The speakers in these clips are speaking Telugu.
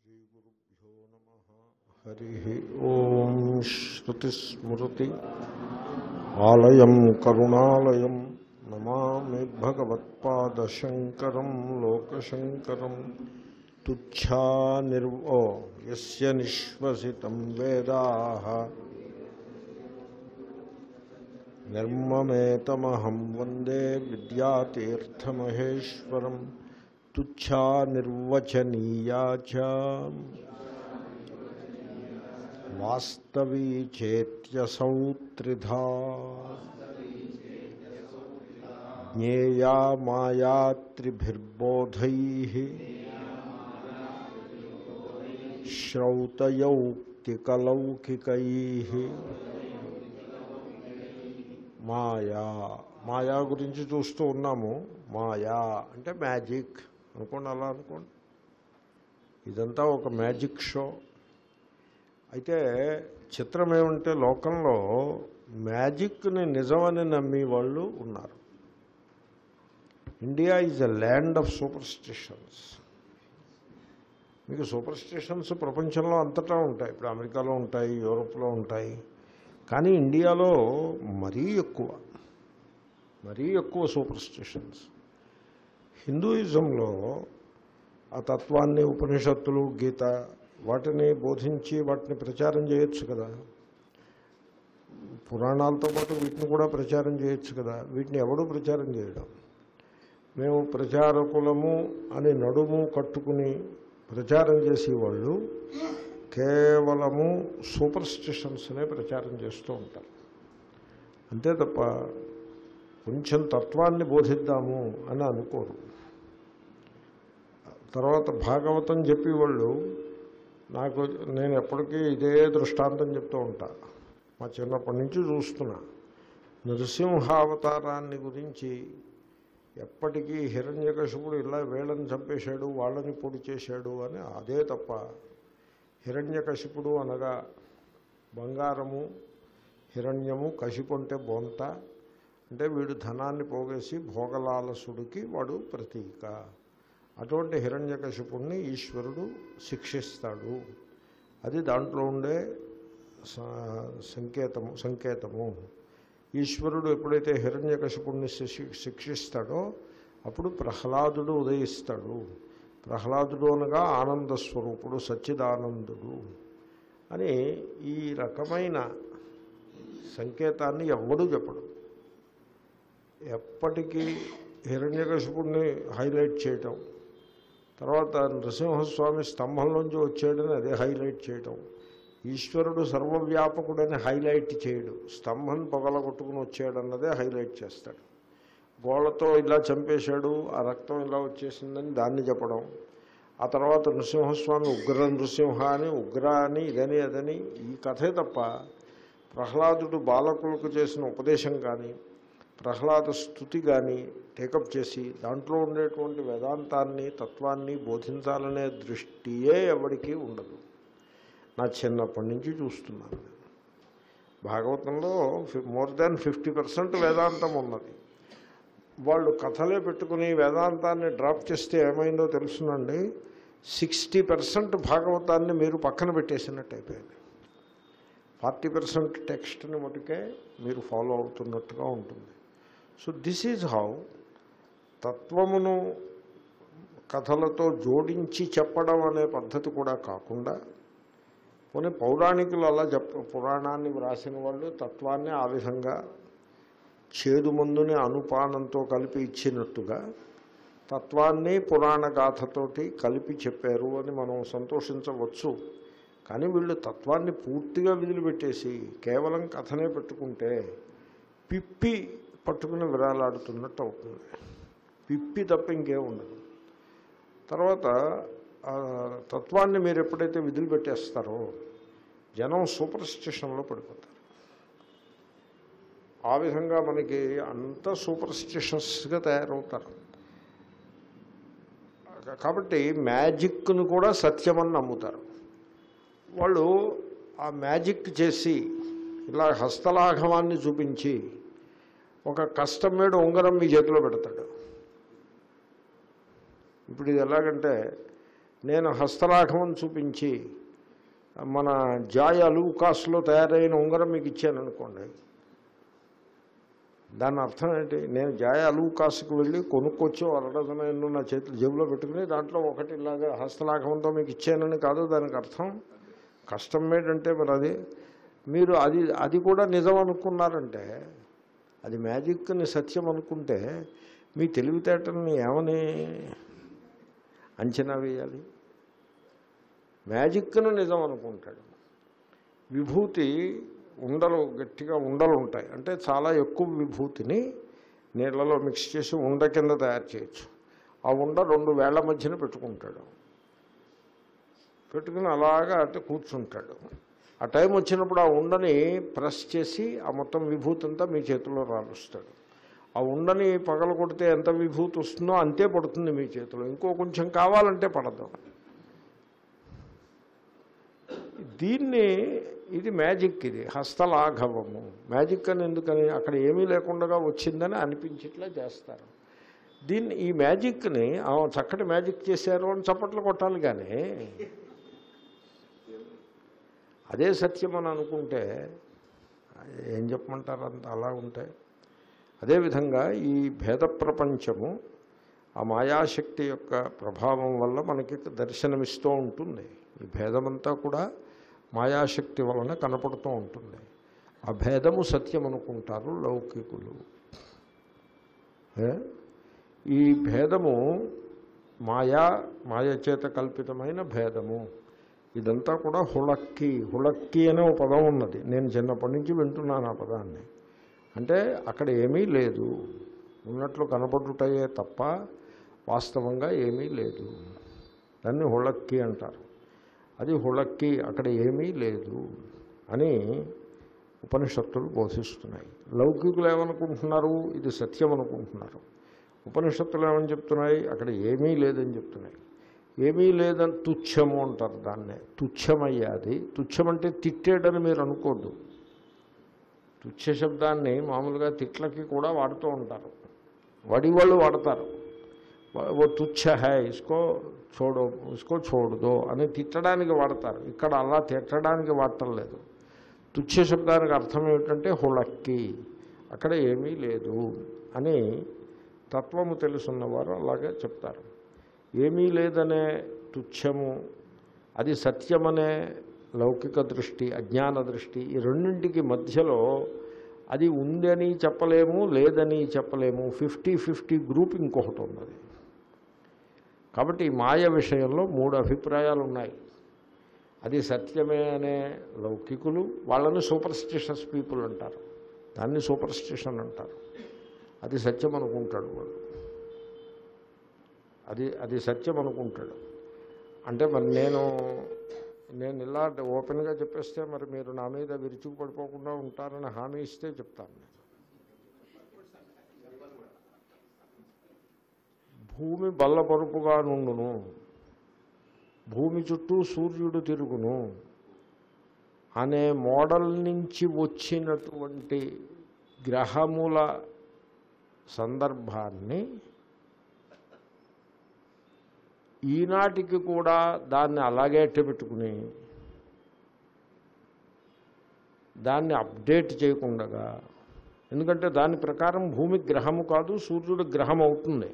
శ్రీగురుభ్యో నమ హరి ఓం శ్రుతిస్మృతి ఆలయం కరుణాలయం నమామి భగవత్పాదశంకరం లోకశంకరం తుచ్చా నిర్వో యస్య నిశ్వసితం వేదాః నిర్మమేతమహం వందే విద్యాతీర్థమహేశ్వరం తుచ్చా నిర్వచనీయా చ వాస్తవీ చేత్యసౌ త్రిధా జ్ఞేయా మాయా త్రిభిర్బోధై శ్రౌతయౌక్తికలౌకికై మాయా మాయా గురించి చూస్తూ ఉన్నాము మాయా అంటే మ్యాజిక్ అనుకోండి అలా అనుకోండి ఇదంతా ఒక మ్యాజిక్ షో అయితే చిత్రం ఏమంటే లోకంలో మ్యాజిక్ని నిజమని నమ్మి వాళ్ళు ఉన్నారు India is a land of superstitions మీకు సూపర్ స్టిషన్స్ ప్రపంచంలో అంతటా ఉంటాయి ఇప్పుడు అమెరికాలో ఉంటాయి యూరోప్లో ఉంటాయి కానీ ఇండియాలో మరీ ఎక్కువ మరీ ఎక్కువ సూపర్ స్టిషన్స్ హిందూయిజంలో ఆ తత్వాన్ని ఉపనిషత్తులు గీత వాటిని బోధించి వాటిని ప్రచారం చేయొచ్చు కదా పురాణాలతో పాటు వీటిని కూడా ప్రచారం చేయొచ్చు కదా వీటిని ఎవడూ ప్రచారం చేయడం మేము ప్రచారకులము అని నడుము కట్టుకుని ప్రచారం చేసేవాళ్ళు కేవలము సూపర్ స్టిషన్స్నే ప్రచారం చేస్తూ ఉంటారు అంతే తప్ప కొంచెం తత్వాన్ని బోధిద్దాము అని అనుకోరు తర్వాత భాగవతం చెప్పేవాళ్ళు నాకు నేను ఎప్పటికీ ఇదే దృష్టాంతం చెప్తూ ఉంటా మా చిన్నప్పటి నుంచి చూస్తున్నా నృసింహావతారాన్ని గురించి ఎప్పటికీ హిరణ్యకశిపుడు ఇలా వీళ్ళని చంపేశాడు వాళ్ళని పొడి చేశాడు అని అదే తప్ప హిరణ్యకశిపుడు అనగా బంగారము హిరణ్యము కశిపు అంటే బొంత అంటే వీడు ధనాన్ని పోగేసి భోగలాలసుడికి వాడు ప్రతీక అటువంటి హిరణ్యకశిపుణ్ణి ఈశ్వరుడు శిక్షిస్తాడు అది దాంట్లో ఉండే సంకేతము సంకేతము ఈశ్వరుడు ఎప్పుడైతే హిరణ్యకశిపుణ్ణి శిక్షిస్తాడో అప్పుడు ప్రహ్లాదుడు ఉదయిస్తాడు ప్రహ్లాదుడు అనగా ఆనంద స్వరూపుడు సచ్చిదానందుడు అని ఈ రకమైన సంకేతాన్ని ఎవ్వడూ చెప్పడు ఎప్పటికీ హిరణ్యకశిపుణ్ణి హైలైట్ చేయటం తర్వాత నృసింహస్వామి స్తంభంలోంచి వచ్చాడని అదే హైలైట్ చేయటం ఈశ్వరుడు సర్వవ్యాపకుడని హైలైట్ చేయడు స్తంభం పొగలగొట్టుకుని వచ్చాడన్నదే హైలైట్ చేస్తాడు గోళ్లతో ఇలా చంపేశాడు ఆ రక్తం ఇలా వచ్చేసిందని దాన్ని చెప్పడం ఆ తర్వాత నృసింహస్వామి ఉగ్ర నృసింహ అని ఉగ్ర అని ఇదని అదని ఈ కథే తప్ప ప్రహ్లాదుడు బాలకులకు చేసిన ఉపదేశం కానీ ప్రహ్లాద స్థుతి కానీ టేకప్ చేసి దాంట్లో ఉండేటువంటి వేదాంతాన్ని తత్వాన్ని బోధించాలనే దృష్టియే ఎవరికీ ఉండదు నా చిన్నప్పటి నుంచి చూస్తున్నాను భాగవతంలో మోర్ దాన్ ఫిఫ్టీ పర్సెంట్ వేదాంతం ఉన్నది వాళ్ళు కథలే పెట్టుకుని వేదాంతాన్ని డ్రాప్ చేస్తే ఏమైందో తెలుసునండి సిక్స్టీ పర్సెంట్ భాగవతాన్ని మీరు పక్కన పెట్టేసినట్టు అయిపోయింది ఫార్టీ పర్సెంట్ టెక్స్ట్ని మటుకే మీరు ఫాలో అవుతున్నట్టుగా ఉంటుంది సో దిస్ ఈజ్ హౌ తత్వమును కథలతో జోడించి చెప్పడం అనే పద్ధతి కూడా కాకుండా పోనీ పౌరాణికులు అలా చెప్ప పురాణాన్ని వ్రాసిన వాళ్ళు తత్వాన్ని ఆ విధంగా చేదు మందుని అనుపానంతో కలిపి ఇచ్చినట్టుగా తత్వాన్ని పురాణ గాథతోటి కలిపి చెప్పారు అని మనం సంతోషించవచ్చు కానీ వీళ్ళు తత్వాన్ని పూర్తిగా వదిలిపెట్టేసి కేవలం కథనే పెట్టుకుంటే పిప్పి పట్టుకుని విరాలాడుతున్నట్టు అవుతుంది పిప్పి తప్ప ఇంకేం ఉండదు తర్వాత తత్వాన్ని మీరు ఎప్పుడైతే విదిలిపెట్టేస్తారో జనం సూపర్ స్టిషన్లో పడిపోతారు ఆ విధంగా మనకి అంత సూపర్ స్టిషన్స్గా తయారవుతారు కాబట్టి మ్యాజిక్ను కూడా సత్యమని నమ్ముతారు వాళ్ళు ఆ మ్యాజిక్ చేసి ఇలా హస్తలాఘవాన్ని చూపించి ఒక కస్టమేడ్ ఉంగరం మీ చేతిలో పెడతాడు ఇప్పుడు ఇది ఎలాగంటే నేను హస్తలాఘవం చూపించి మన జాయ్ అలూకాస్లో తయారైన ఉంగరం మీకు ఇచ్చాను అనుకోండి దాని అర్థం ఏంటి నేను జాయ్ అలూకాస్కి వెళ్ళి కొనుక్కొచ్చి అరడజన ఎన్నో నా చేతులు జేబులో పెట్టుకుని దాంట్లో ఒకటి ఇలాగా హస్తలాఘవంతో మీకు ఇచ్చానని కాదు దానికి అర్థం కష్టం ఏంటంటే మరి అది మీరు అది అది కూడా నిజం అనుకున్నారంటే అది మ్యాజిక్ని సత్యం అనుకుంటే మీ తెలివితేటల్ని ఏమని అంచనా వేయాలి మ్యాజిక్ను నిజం అనుకుంటాడు విభూతి ఉండలు గట్టిగా ఉండలు ఉంటాయి అంటే చాలా ఎక్కువ విభూతిని నీళ్ళలో మిక్స్ చేసి ఉండ కింద తయారు చేయొచ్చు ఆ ఉండ రెండు వేళ్ల మధ్యన పెట్టుకుంటాడు పెట్టుకుని అలాగా అటు కూర్చుంటాడు ఆ టైం వచ్చినప్పుడు ఆ ఉండని ప్రెస్ చేసి ఆ మొత్తం విభూతి అంతా మీ చేతిలో రాలుస్తాడు ఆ ఉండని పగల కొడితే ఎంత విభూతి వస్తుందో అంతే పడుతుంది మీ చేతిలో ఇంకో కొంచెం కావాలంటే పడదు దీన్ని ఇది మ్యాజిక్ ఇది హస్తలాఘవము మ్యాజిక్ అని ఎందుకని అక్కడ ఏమీ లేకుండా వచ్చిందని అనిపించేట్లా చేస్తారు దీన్ని ఈ మ్యాజిక్ని ఆ చక్కటి మ్యాజిక్ చేశారు అని చప్పట్లు కొట్టాలి కానీ అదే సత్యం అని అనుకుంటే ఏం చెప్పమంటారు అంత అలా ఉంటే అదేవిధంగా ఈ భేద ప్రపంచము ఆ మాయాశక్తి యొక్క ప్రభావం వల్ల మనకి దర్శనమిస్తూ ఉంటుంది ఈ భేదమంతా కూడా మాయాశక్తి వలన కనపడుతూ ఉంటుంది ఆ భేదము సత్యం అనుకుంటారు లౌకికులు ఏ? ఈ భేదము మాయా మాయ చేత కల్పితమైన భేదము ఇదంతా కూడా హుళక్కి హుళక్కి అనే ఒక పదం ఉన్నది నేను చిన్నప్పటి నుంచి వింటున్నాను ఆ పదాన్ని అంటే అక్కడ ఏమీ లేదు ఉన్నట్లు కనపడుటయే తప్ప వాస్తవంగా ఏమీ లేదు దాన్ని హుళక్కి అంటారు అది హుళక్కి అక్కడ ఏమీ లేదు అని ఉపనిషత్తులు బోధిస్తున్నాయి లౌకికులు ఏమనుకుంటున్నారు ఇది సత్యం అనుకుంటున్నారు ఉపనిషత్తులు ఏమని చెప్తున్నాయి అక్కడ ఏమీ లేదని చెప్తున్నాయి ఏమీ లేదని తుచ్చము అంటారు దాన్నే తుచ్చమయ్యాది తుచ్చం అంటే తిట్టేడని మీరు అనుకోద్దు తుచ్చ శబ్దాన్ని మామూలుగా తిట్లకి కూడా వాడుతూ ఉంటారు వడి వాళ్ళు వాడతారు ఓ తుచ్చ హై ఇసుకో చూడో ఇసుకో చూడదో అని తిట్టడానికి వాడతారు ఇక్కడ అలా తిట్టడానికి వాడటం లేదు తుచ్చ శబ్దానికి అర్థం ఏమిటంటే హుళక్కి అక్కడ ఏమీ లేదు అని తత్వము తెలుసున్నవారు అలాగే చెప్తారు ఏమీ లేదనే తుచ్చము అది సత్యమనే లౌకిక దృష్టి అజ్ఞాన దృష్టి ఈ రెండింటికి మధ్యలో అది ఉందని చెప్పలేము లేదని చెప్పలేము ఫిఫ్టీ ఫిఫ్టీ గ్రూప్ ఇంకొకటి ఉన్నది కాబట్టి ఈ మాయ విషయంలో మూడు అభిప్రాయాలు ఉన్నాయి అది సత్యమే అనే లౌకికులు వాళ్ళని సూపర్ స్టిషస్ పీపుల్ అంటారు దాన్ని సూపర్ స్టిషన్ అంటారు అది సత్యం అనుకుంటాడు వాడు అది అది సత్యం అనుకుంటాడు అంటే మరి నేను నేను ఇలా ఓపెన్గా చెప్పేస్తే మరి మీరు నా మీద విరుచుకు పడిపోకుండా ఉంటారని హామీ ఇస్తే చెప్తాను నేను భూమి బల్లపరుపుగా నుండును భూమి చుట్టూ సూర్యుడు తిరుగును అనే మోడల్ నుంచి వచ్చినటువంటి గ్రహముల సందర్భాన్ని ఈనాటికి కూడా దాన్ని అలాగే పెట్టుకుని దాన్ని అప్డేట్ చేయకుండా ఎందుకంటే దాని ప్రకారం భూమి గ్రహము కాదు సూర్యుడు గ్రహం అవుతుంది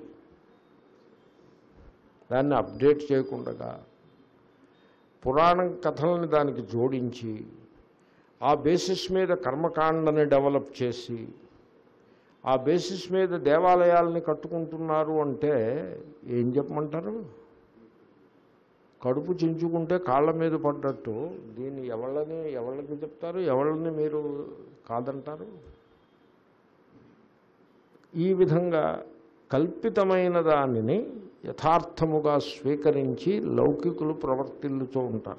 దాన్ని అప్డేట్ చేయకుండా పురాణం కథల్ని దానికి జోడించి ఆ బేసిస్ మీద కర్మకాండని డెవలప్ చేసి ఆ బేసిస్ మీద దేవాలయాలని కట్టుకుంటున్నారు అంటే ఏం చెప్పమంటారు కడుపు చించుకుంటే కాళ్ళ మీద పడ్డట్టు దీన్ని ఎవళ్ళని ఎవళ్ళకి చెప్తారు ఎవళ్ళని మీరు కాదంటారు ఈ విధంగా కల్పితమైన దానిని యథార్థముగా స్వీకరించి లౌకికులు ప్రవర్తిల్లుతూ ఉంటారు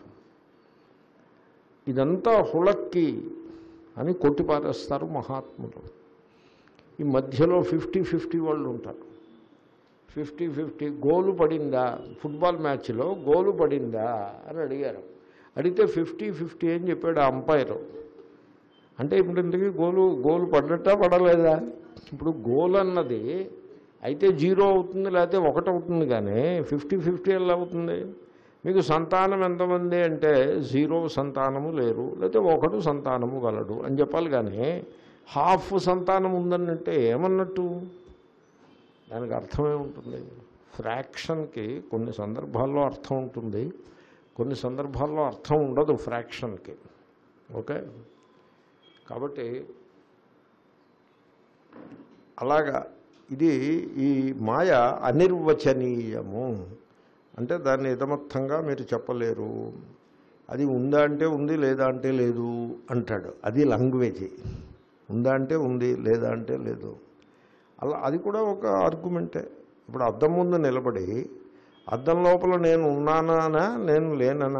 ఇదంతా హుళక్కి అని కొట్టిపారేస్తారు మహాత్ములు ఈ మధ్యలో ఫిఫ్టీ ఫిఫ్టీ వాళ్ళు ఉంటారు ఫిఫ్టీ ఫిఫ్టీ గోలు పడిందా ఫుట్బాల్ మ్యాచ్లో గోలు పడిందా అని అడిగారు అడిగితే ఫిఫ్టీ ఫిఫ్టీ అని చెప్పాడు ఆ అంపైరు అంటే ఇప్పుడు ఇంతకీ గోలు గోలు పడ్డట్టా పడలేదా ఇప్పుడు గోల్ అన్నది అయితే జీరో అవుతుంది లేకపోతే ఒకటి అవుతుంది కానీ ఫిఫ్టీ ఫిఫ్టీ ఎలా అవుతుంది మీకు సంతానం ఎంతమంది అంటే జీరో సంతానము లేరు లేకపోతే ఒకడు సంతానము గలడు అని చెప్పాలి కానీ హాఫ్ సంతానం ఉందనంటే ఏమన్నట్టు దానికి అర్థమే ఉంటుంది ఫ్రాక్షన్కి కొన్ని సందర్భాల్లో అర్థం ఉంటుంది కొన్ని సందర్భాల్లో అర్థం ఉండదు ఫ్రాక్షన్కి ఓకే కాబట్టి అలాగా ఇది ఈ మాయ అనిర్వచనీయము అంటే దాన్ని ఇదమర్థంగా మీరు చెప్పలేరు అది ఉందా అంటే ఉంది లేదా అంటే లేదు అంటాడు అది లాంగ్వేజ్ ఉందా అంటే ఉంది లేదా అంటే లేదు అలా అది కూడా ఒక ఆర్గ్యుమెంటే ఇప్పుడు అద్దం ముందు నిలబడి అద్దం లోపల నేను ఉన్నానా నేను లేననా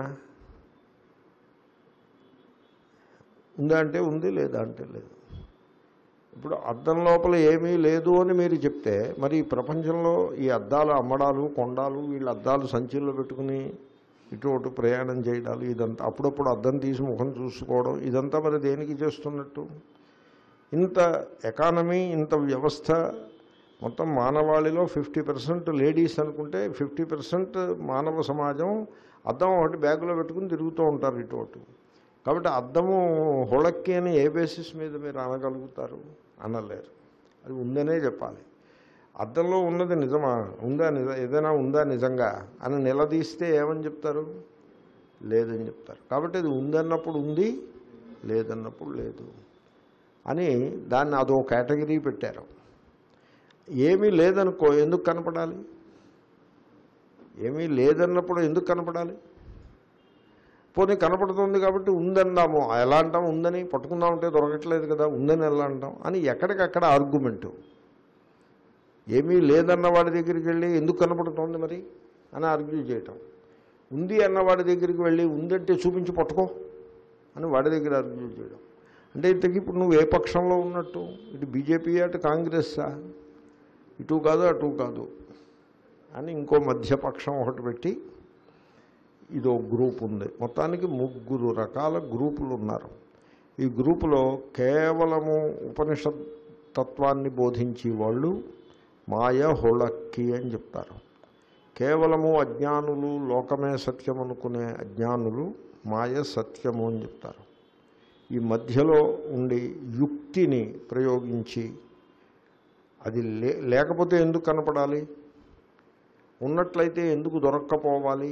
ఉందా అంటే ఉంది లేదా అంటే లేదు ఇప్పుడు అద్దం లోపల ఏమీ లేదు అని మీరు చెప్తే మరి ఈ ప్రపంచంలో ఈ అద్దాలు అమ్మడాలు కొండాలు వీళ్ళు అద్దాలు సంచుల్లో పెట్టుకుని ఇటు అటు ప్రయాణం చేయడాలు ఇదంతా అప్పుడప్పుడు అద్దం తీసి ముఖం చూసుకోవడం ఇదంతా మరి దేనికి చేస్తున్నట్టు ఇంత ఎకానమీ ఇంత వ్యవస్థ మొత్తం మానవాళిలో ఫిఫ్టీ పర్సెంట్ లేడీస్ అనుకుంటే ఫిఫ్టీ పర్సెంట్ మానవ సమాజం అద్దం ఒకటి బ్యాగులో పెట్టుకుని తిరుగుతూ ఉంటారు ఇటు అటు కాబట్టి అద్దము హొళక్కి అని ఏ బేసిస్ మీద మీరు అనగలుగుతారు అనలేరు అది ఉందనే చెప్పాలి అద్దంలో ఉన్నది నిజమా ఉందా నిజ ఏదైనా ఉందా నిజంగా అని నిలదీస్తే ఏమని చెప్తారు లేదని చెప్తారు కాబట్టి అది ఉందన్నప్పుడు ఉంది లేదన్నప్పుడు లేదు అని దాన్ని అదో కేటగిరీ పెట్టారు ఏమీ లేదనుకో ఎందుకు కనపడాలి ఏమీ లేదన్నప్పుడు ఎందుకు కనపడాలి పోనీ కనపడుతుంది కాబట్టి ఉందన్నాము ఎలా అంటాం ఉందని పట్టుకుందామంటే దొరకట్లేదు కదా ఉందని ఎలా అంటాం అని ఎక్కడికక్కడ ఆర్గ్యుమెంటు ఏమీ లేదన్న వాడి దగ్గరికి వెళ్ళి ఎందుకు కనపడుతోంది మరి అని ఆర్గ్యూ చేయటం ఉంది అన్న వాడి దగ్గరికి వెళ్ళి ఉందంటే చూపించి పట్టుకో అని వాడి దగ్గర ఆర్గ్యూ చేయడం అంటే ఇంతకీ ఇప్పుడు నువ్వు ఏ పక్షంలో ఉన్నట్టు ఇటు బీజేపీ అటు కాంగ్రెస్సా ఇటు కాదు అటు కాదు అని ఇంకో మధ్యపక్షం ఒకటి పెట్టి ఇదో గ్రూప్ ఉంది మొత్తానికి ముగ్గురు రకాల గ్రూపులు ఉన్నారు ఈ గ్రూపులో కేవలము ఉపనిషత్ తత్వాన్ని బోధించే వాళ్ళు మాయ హోళక్కి అని చెప్తారు కేవలము అజ్ఞానులు లోకమే సత్యం అనుకునే అజ్ఞానులు మాయ సత్యము అని చెప్తారు ఈ మధ్యలో ఉండి యుక్తిని ప్రయోగించి అది లే లేకపోతే ఎందుకు కనపడాలి ఉన్నట్లయితే ఎందుకు దొరక్కపోవాలి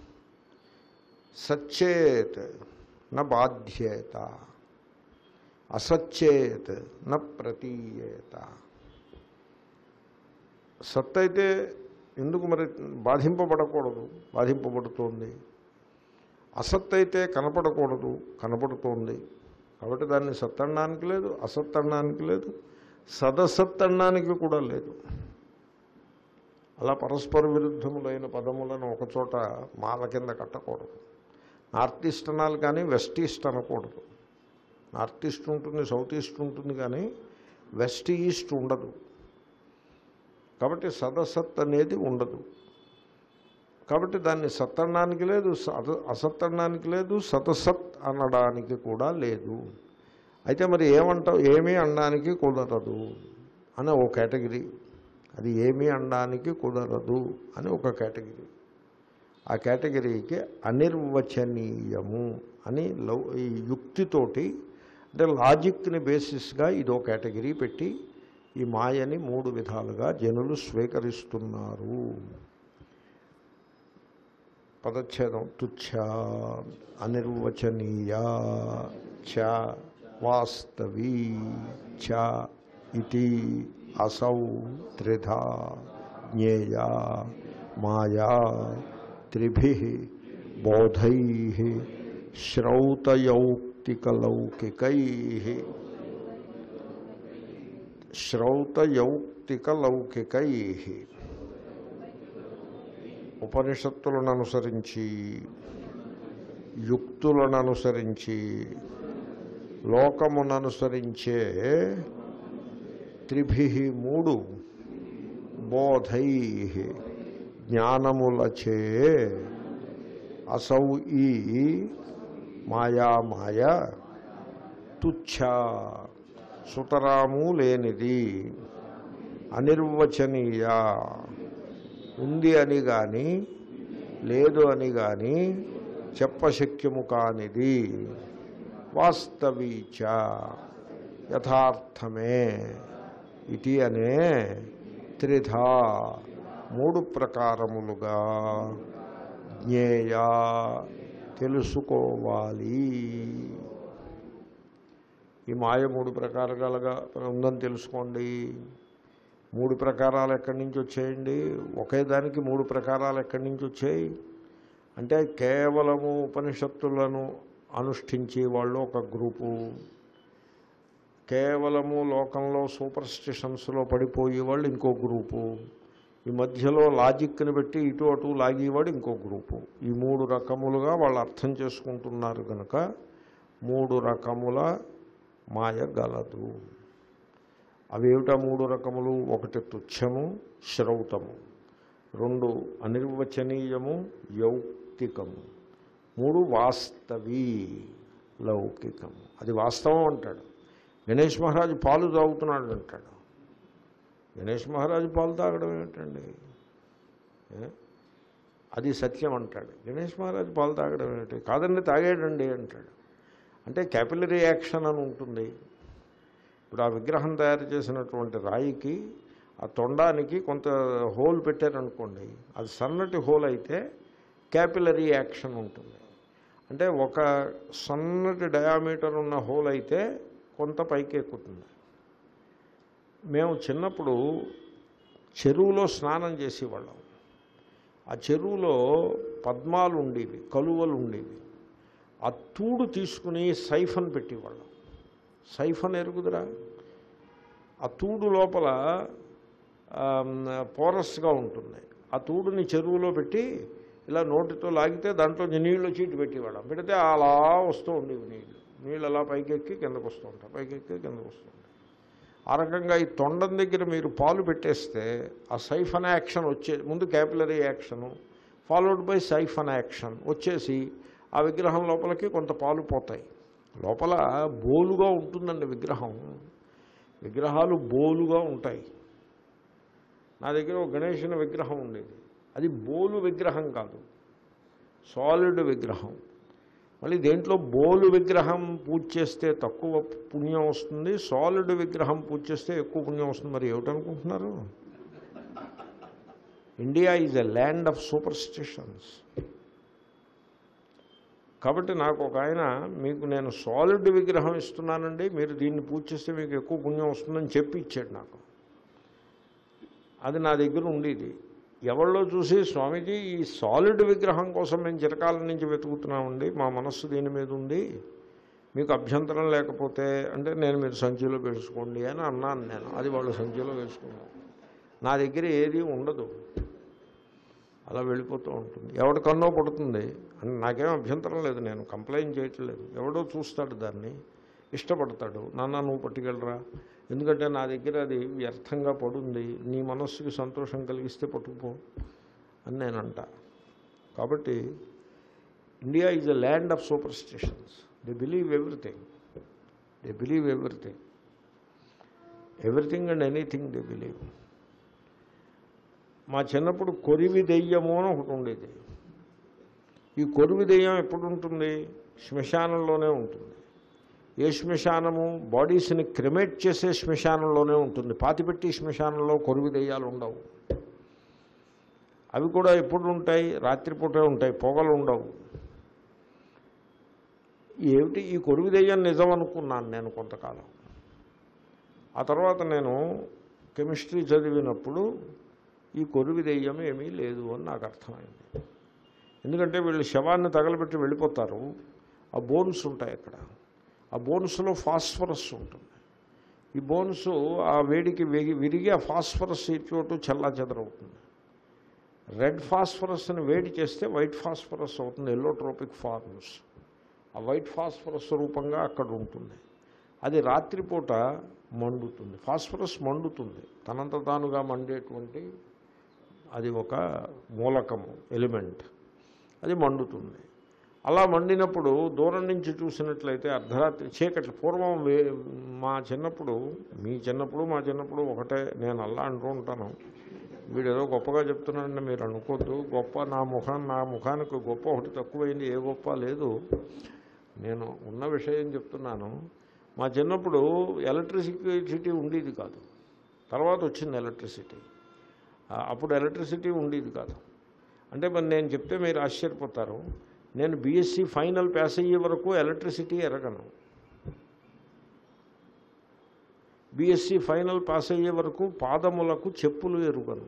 సచ్చేత్ న బాధ్యేత అసచ్చేత్ న ప్రతీయేత సత్ అయితే ఎందుకు మరి బాధింపబడకూడదు బాధింపబడుతోంది అసత్ అయితే కనపడకూడదు కనపడుతోంది కాబట్టి దాన్ని సత్ అనడానికి లేదు అసత్ అనడానికి లేదు సదసత్ అనడానికి కూడా లేదు అలా పరస్పర విరుద్ధములైన పదములను ఒకచోట మాల కింద కట్టకూడదు నార్త్ ఈస్ట్ అనాలి కానీ వెస్ట్ ఈస్ట్ అనకూడదు నార్త్ ఈస్ట్ ఉంటుంది సౌత్ ఈస్ట్ ఉంటుంది కానీ వెస్ట్ ఈస్ట్ ఉండదు కాబట్టి సదసత్ అనేది ఉండదు కాబట్టి దాన్ని సత్ అనడానికి లేదు సత అసత్ అనడానికి లేదు సతసత్ అనడానికి కూడా లేదు అయితే మరి ఏమంటావు ఏమీ అనడానికి కుదరదు అని ఓ కేటగిరీ అది ఏమీ అనడానికి కుదరదు అని ఒక కేటగిరీ ఆ కేటగిరీకి అనిర్వచనీయము అని లౌ ఈ యుక్తితోటి అంటే లాజిక్ని బేసిస్గా ఇదో కేటగిరీ పెట్టి ఈ మాయని మూడు విధాలుగా జనులు స్వీకరిస్తున్నారు పదచ్ఛేదం తుచ్చ అనిర్వచనీయ చ వాస్తవీ చ ఇది అసౌ త్రిధా జ్ఞేయ మాయా త్రిభి బోధై శ్రౌతయౌక్తికలౌకికై శ్రౌతయౌక్తికలౌకికై ఉపనిషత్తులను అనుసరించి యుక్తులను అనుసరించి లోకమును అనుసరించే త్రిభి మూడు బోధై జ్ఞానములచే అసౌ ఈ మాయామాయ తుచ్ఛ సుతరాము లేనిది అనిర్వచనీయ ఉంది అని కానీ లేదు అని కానీ చెప్పశక్యము కానిది వాస్తవీచ యథార్థమే ఇటి అనే త్రిధా మూడు ప్రకారములుగా జ్ఞేయ తెలుసుకోవాలి ఈ మాయ మూడు ప్రకారాలుగా ఉందని తెలుసుకోండి మూడు ప్రకారాలు ఎక్కడి నుంచి వచ్చాయండి ఒకే దానికి మూడు ప్రకారాలు ఎక్కడి నుంచి వచ్చాయి అంటే కేవలము ఉపనిషత్తులను అనుష్ఠించే వాళ్ళు ఒక గ్రూపు కేవలము లోకంలో సూపర్ స్టిషన్స్లో పడిపోయే వాళ్ళు ఇంకో గ్రూపు ఈ మధ్యలో లాజిక్ని పెట్టి ఇటు అటు లాగేవాడు ఇంకో గ్రూపు ఈ మూడు రకములుగా వాళ్ళు అర్థం చేసుకుంటున్నారు కనుక మూడు రకముల మాయ గలదు అవేమిటా మూడు రకములు ఒకటి తుచ్చము శ్రౌతము రెండు అనిర్వచనీయము యౌక్తికము మూడు వాస్తవి లౌకికము అది వాస్తవం అంటాడు గణేష్ మహారాజు పాలు తాగుతున్నాడు అంటాడు గణేష్ మహారాజు పాలు తాగడం ఏమిటండి ఏ? అది సత్యం అంటాడు గణేష్ మహారాజు పాలు తాగడం ఏమిటి కాదండి తాగాడండి అంటాడు అంటే క్యాపిలరీ యాక్షన్ అని ఉంటుంది ఇప్పుడు ఆ విగ్రహం తయారు చేసినటువంటి రాయికి ఆ తొండానికి కొంత హోల్ పెట్టారనుకోండి అది సన్నటి హోల్ అయితే క్యాపిలరీ యాక్షన్ ఉంటుంది అంటే ఒక సన్నటి డయామీటర్ ఉన్న హోల్ అయితే కొంత పైకి ఎక్కుతుంది మేము చిన్నప్పుడు చెరువులో స్నానం చేసేవాళ్ళం ఆ చెరువులో పద్మాలు ఉండేవి కలువలు ఉండేవి ఆ తూడు తీసుకుని సైఫన్ పెట్టేవాళ్ళం సైఫన్ ఎరుగుదురా ఆ తూడు లోపల పోరస్గా ఉంటుంది ఆ తూడుని చెరువులో పెట్టి ఇలా నోటితో లాగితే దాంట్లో నీళ్ళు వచ్చి ఇటు పెట్టేవాళ్ళం పెడితే అలా వస్తూ ఉండేవి నీళ్ళు నీళ్ళు అలా పైకెక్కి కిందకు వస్తూ ఉంటాయి పైకెక్కి కిందకు వస్తూ ఉంటాయి ఆ రకంగా ఈ తొండం దగ్గర మీరు పాలు పెట్టేస్తే ఆ సైఫన్ యాక్షన్ వచ్చే ముందు capillary action followed by siphon action వచ్చేసి ఆ విగ్రహం లోపలికి కొంత పాలు పోతాయి లోపల బోలుగా ఉంటుందండి విగ్రహం విగ్రహాలు బోలుగా ఉంటాయి నా దగ్గర ఒక గణేషుని విగ్రహం ఉండేది అది బోలు విగ్రహం కాదు సాలిడ్ విగ్రహం మళ్ళీ దేంట్లో బోలు విగ్రహం పూజ చేస్తే తక్కువ పుణ్యం వస్తుంది సాలిడ్ విగ్రహం పూజ చేస్తే ఎక్కువ పుణ్యం వస్తుంది మరి ఏమిటనుకుంటున్నారు India is a land of superstitions కాబట్టి నాకు ఒక ఆయన మీకు నేను సాలిడ్ విగ్రహం ఇస్తున్నానండి మీరు దీన్ని పూజ చేస్తే మీకు ఎక్కువ పుణ్యం వస్తుందని చెప్పి ఇచ్చాడు నాకు అది నా దగ్గర ఉండేది ఎవరిలో చూసి స్వామీజీ ఈ సాలిడ్ విగ్రహం కోసం మేము చిరకాలం నుంచి వెతుకుతున్నామండి మా మనస్సు దీని మీద ఉంది మీకు అభ్యంతరం లేకపోతే అంటే నేను మీరు సంచిలో వేసుకోండి అని అన్నాను నేను అది వాళ్ళు సంచిలో వేసుకున్నాను నా దగ్గర ఏది ఉండదు అలా వెళ్ళిపోతూ ఉంటుంది ఎవడి కన్నో పడుతుంది అని నాకేం అభ్యంతరం లేదు నేను కంప్లైంట్ చేయట్లేదు ఎవడో చూస్తాడు దాన్ని ఇష్టపడతాడు నాన్న నువ్వు పట్టుకెళ్ళరా ఎందుకంటే నా దగ్గర అది వ్యర్థంగా పడుంది నీ మనస్సుకి సంతోషం కలిగిస్తే పట్టుకుపో అని నేను అంట కాబట్టి India is a land of superstitions they believe everything they believe everything everything and anything they believe మా చిన్నప్పుడు కొరివి దెయ్యము అని ఒకటి ఉండేది ఈ కొరివి దెయ్యం ఎప్పుడు ఉంటుంది శ్మశానంలోనే ఉంటుంది ఏ శ్మశానము బాడీస్ని క్రిమేట్ చేసే శ్మశానంలోనే ఉంటుంది పాతిపెట్టి శ్మశానంలో కొరివి దెయ్యాలు ఉండవు అవి కూడా ఎప్పుడు ఉంటాయి రాత్రిపూటే ఉంటాయి పొగలు ఉండవు ఏమిటి ఈ కొరువు దెయ్యం నిజం అనుకున్నాను నేను కొంతకాలం ఆ తర్వాత నేను కెమిస్ట్రీ చదివినప్పుడు ఈ కొరువి దెయ్యం ఏమీ లేదు అని నాకు అర్థమైంది ఎందుకంటే వీళ్ళు శవాన్ని తగలబెట్టి వెళ్ళిపోతారు ఆ బోన్స్ ఉంటాయి అక్కడ ఆ బోన్స్లో ఫాస్ఫరస్ ఉంటుంది ఈ బోన్స్ ఆ వేడికి వెగి విరిగి ఆ ఫాస్ఫరస్ చోటు చల్లా చెదరవుతుంది రెడ్ ఫాస్ఫరస్ని వేడి చేస్తే వైట్ ఫాస్ఫరస్ అవుతుంది ఎల్లోట్రోపిక్ ఫార్మ్స్ ఆ వైట్ ఫాస్ఫరస్ రూపంగా అక్కడ ఉంటుంది అది రాత్రిపూట మండుతుంది ఫాస్ఫరస్ మండుతుంది తనంత తానుగా మండేటువంటి అది ఒక మూలకము ఎలిమెంట్ అది మండుతుంది అలా మండినప్పుడు దూరం నుంచి చూసినట్లయితే అర్ధరాత్రి చీకటి పూర్వం వే మా చిన్నప్పుడు మీ చిన్నప్పుడు మా చిన్నప్పుడు ఒకటే నేను అలా అంటూ ఉంటాను వీడేదో గొప్పగా చెప్తున్నాడని మీరు అనుకోద్దు గొప్ప నా ముఖం నా ముఖానికి గొప్ప ఒకటి తక్కువైంది ఏ గొప్ప లేదు నేను ఉన్న విషయం చెప్తున్నాను మా చిన్నప్పుడు ఎలక్ట్రిసిటీ ఉండేది కాదు తర్వాత వచ్చింది ఎలక్ట్రిసిటీ ఆ, అప్పుడు ఎలక్ట్రిసిటీ ఉండేది కాదు అంటే మరి నేను చెప్తే మీరు ఆశ్చర్యపోతారు నేను బీఎస్సీ ఫైనల్ పాస్ అయ్యే వరకు ఎలక్ట్రిసిటీ ఎరగను బీఎస్సీ ఫైనల్ పాస్ అయ్యే వరకు పాదములకు చెప్పులు ఎరుగను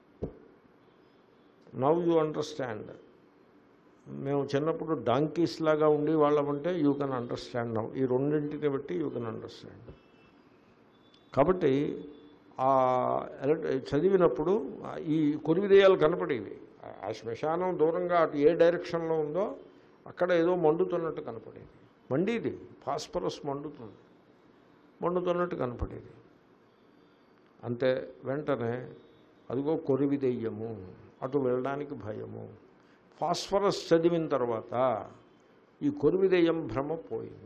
నవ్ యూ అండర్స్టాండ్ మేము చిన్నప్పుడు డాంకీస్ లాగా ఉండి వాళ్ళమంటే యూ కెన్ అండర్స్టాండ్ నవ్ ఈ రెండింటిని బట్టి యూ కెన్ అండర్స్టాండ్ కాబట్టి ఆ ఎలక్ట్ చదివినప్పుడు ఆ ఈ కొరివిదయాలు కనపడేవి ఆ- ఆ శ్మశానం దూరంగా అటు ఏ డైరెక్షన్లో ఉందో అక్కడ ఏదో మండుతున్నట్టు కనపడేది మండీది ఫాస్ఫరస్ మండుతుంది మండుతున్నట్టు కనపడేది అంతే వెంటనే అదిగో కొరివి దెయ్యము అటు వెళ్ళడానికి భయము ఫాస్ఫరస్ చదివిన తర్వాత ఈ కొరివి దెయ్యం భ్రమ పోయింది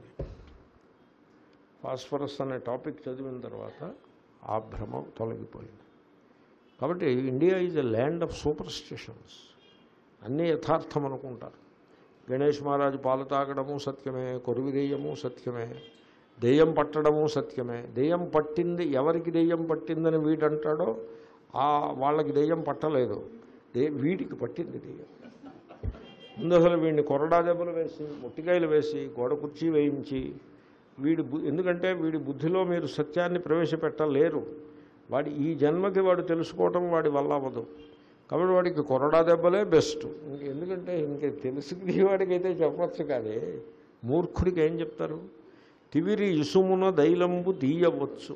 ఫాస్ఫరస్ అనే టాపిక్ చదివిన తర్వాత ఆ భ్రమ తొలగిపోయింది కాబట్టి India is a land of superstitions అన్నీ యథార్థం అనుకుంటారు గణేష్ మహారాజు పాలు తాగడము సత్యమే కొరువి దెయ్యము సత్యమే దెయ్యం పట్టడము సత్యమే దెయ్యం పట్టింది ఎవరికి దెయ్యం పట్టిందని వీడంటాడో ఆ వాళ్ళకి దెయ్యం పట్టలేదు దే వీడికి పట్టింది దెయ్యం ముందు అసలు వీడిని కొరడా దెబ్బలు వేసి ముట్టికాయలు వేసి గోడ కుర్చీ వేయించి వీడి బు ఎందుకంటే వీడి బుద్ధిలో మీరు సత్యాన్ని ప్రవేశపెట్టలేరు వాడి ఈ జన్మకి వాడు తెలుసుకోవటం వాడి వల్ల అవ్వదు కాబట్టి వాడికి కొరడా దెబ్బలే బెస్ట్ ఇంక ఎందుకంటే ఇంక తెలుసుకునే వాడికైతే చెప్పచ్చు కానీ మూర్ఖుడికి ఏం చెప్తారు తివిరి ఇసుమున దైలంబు తీయవచ్చు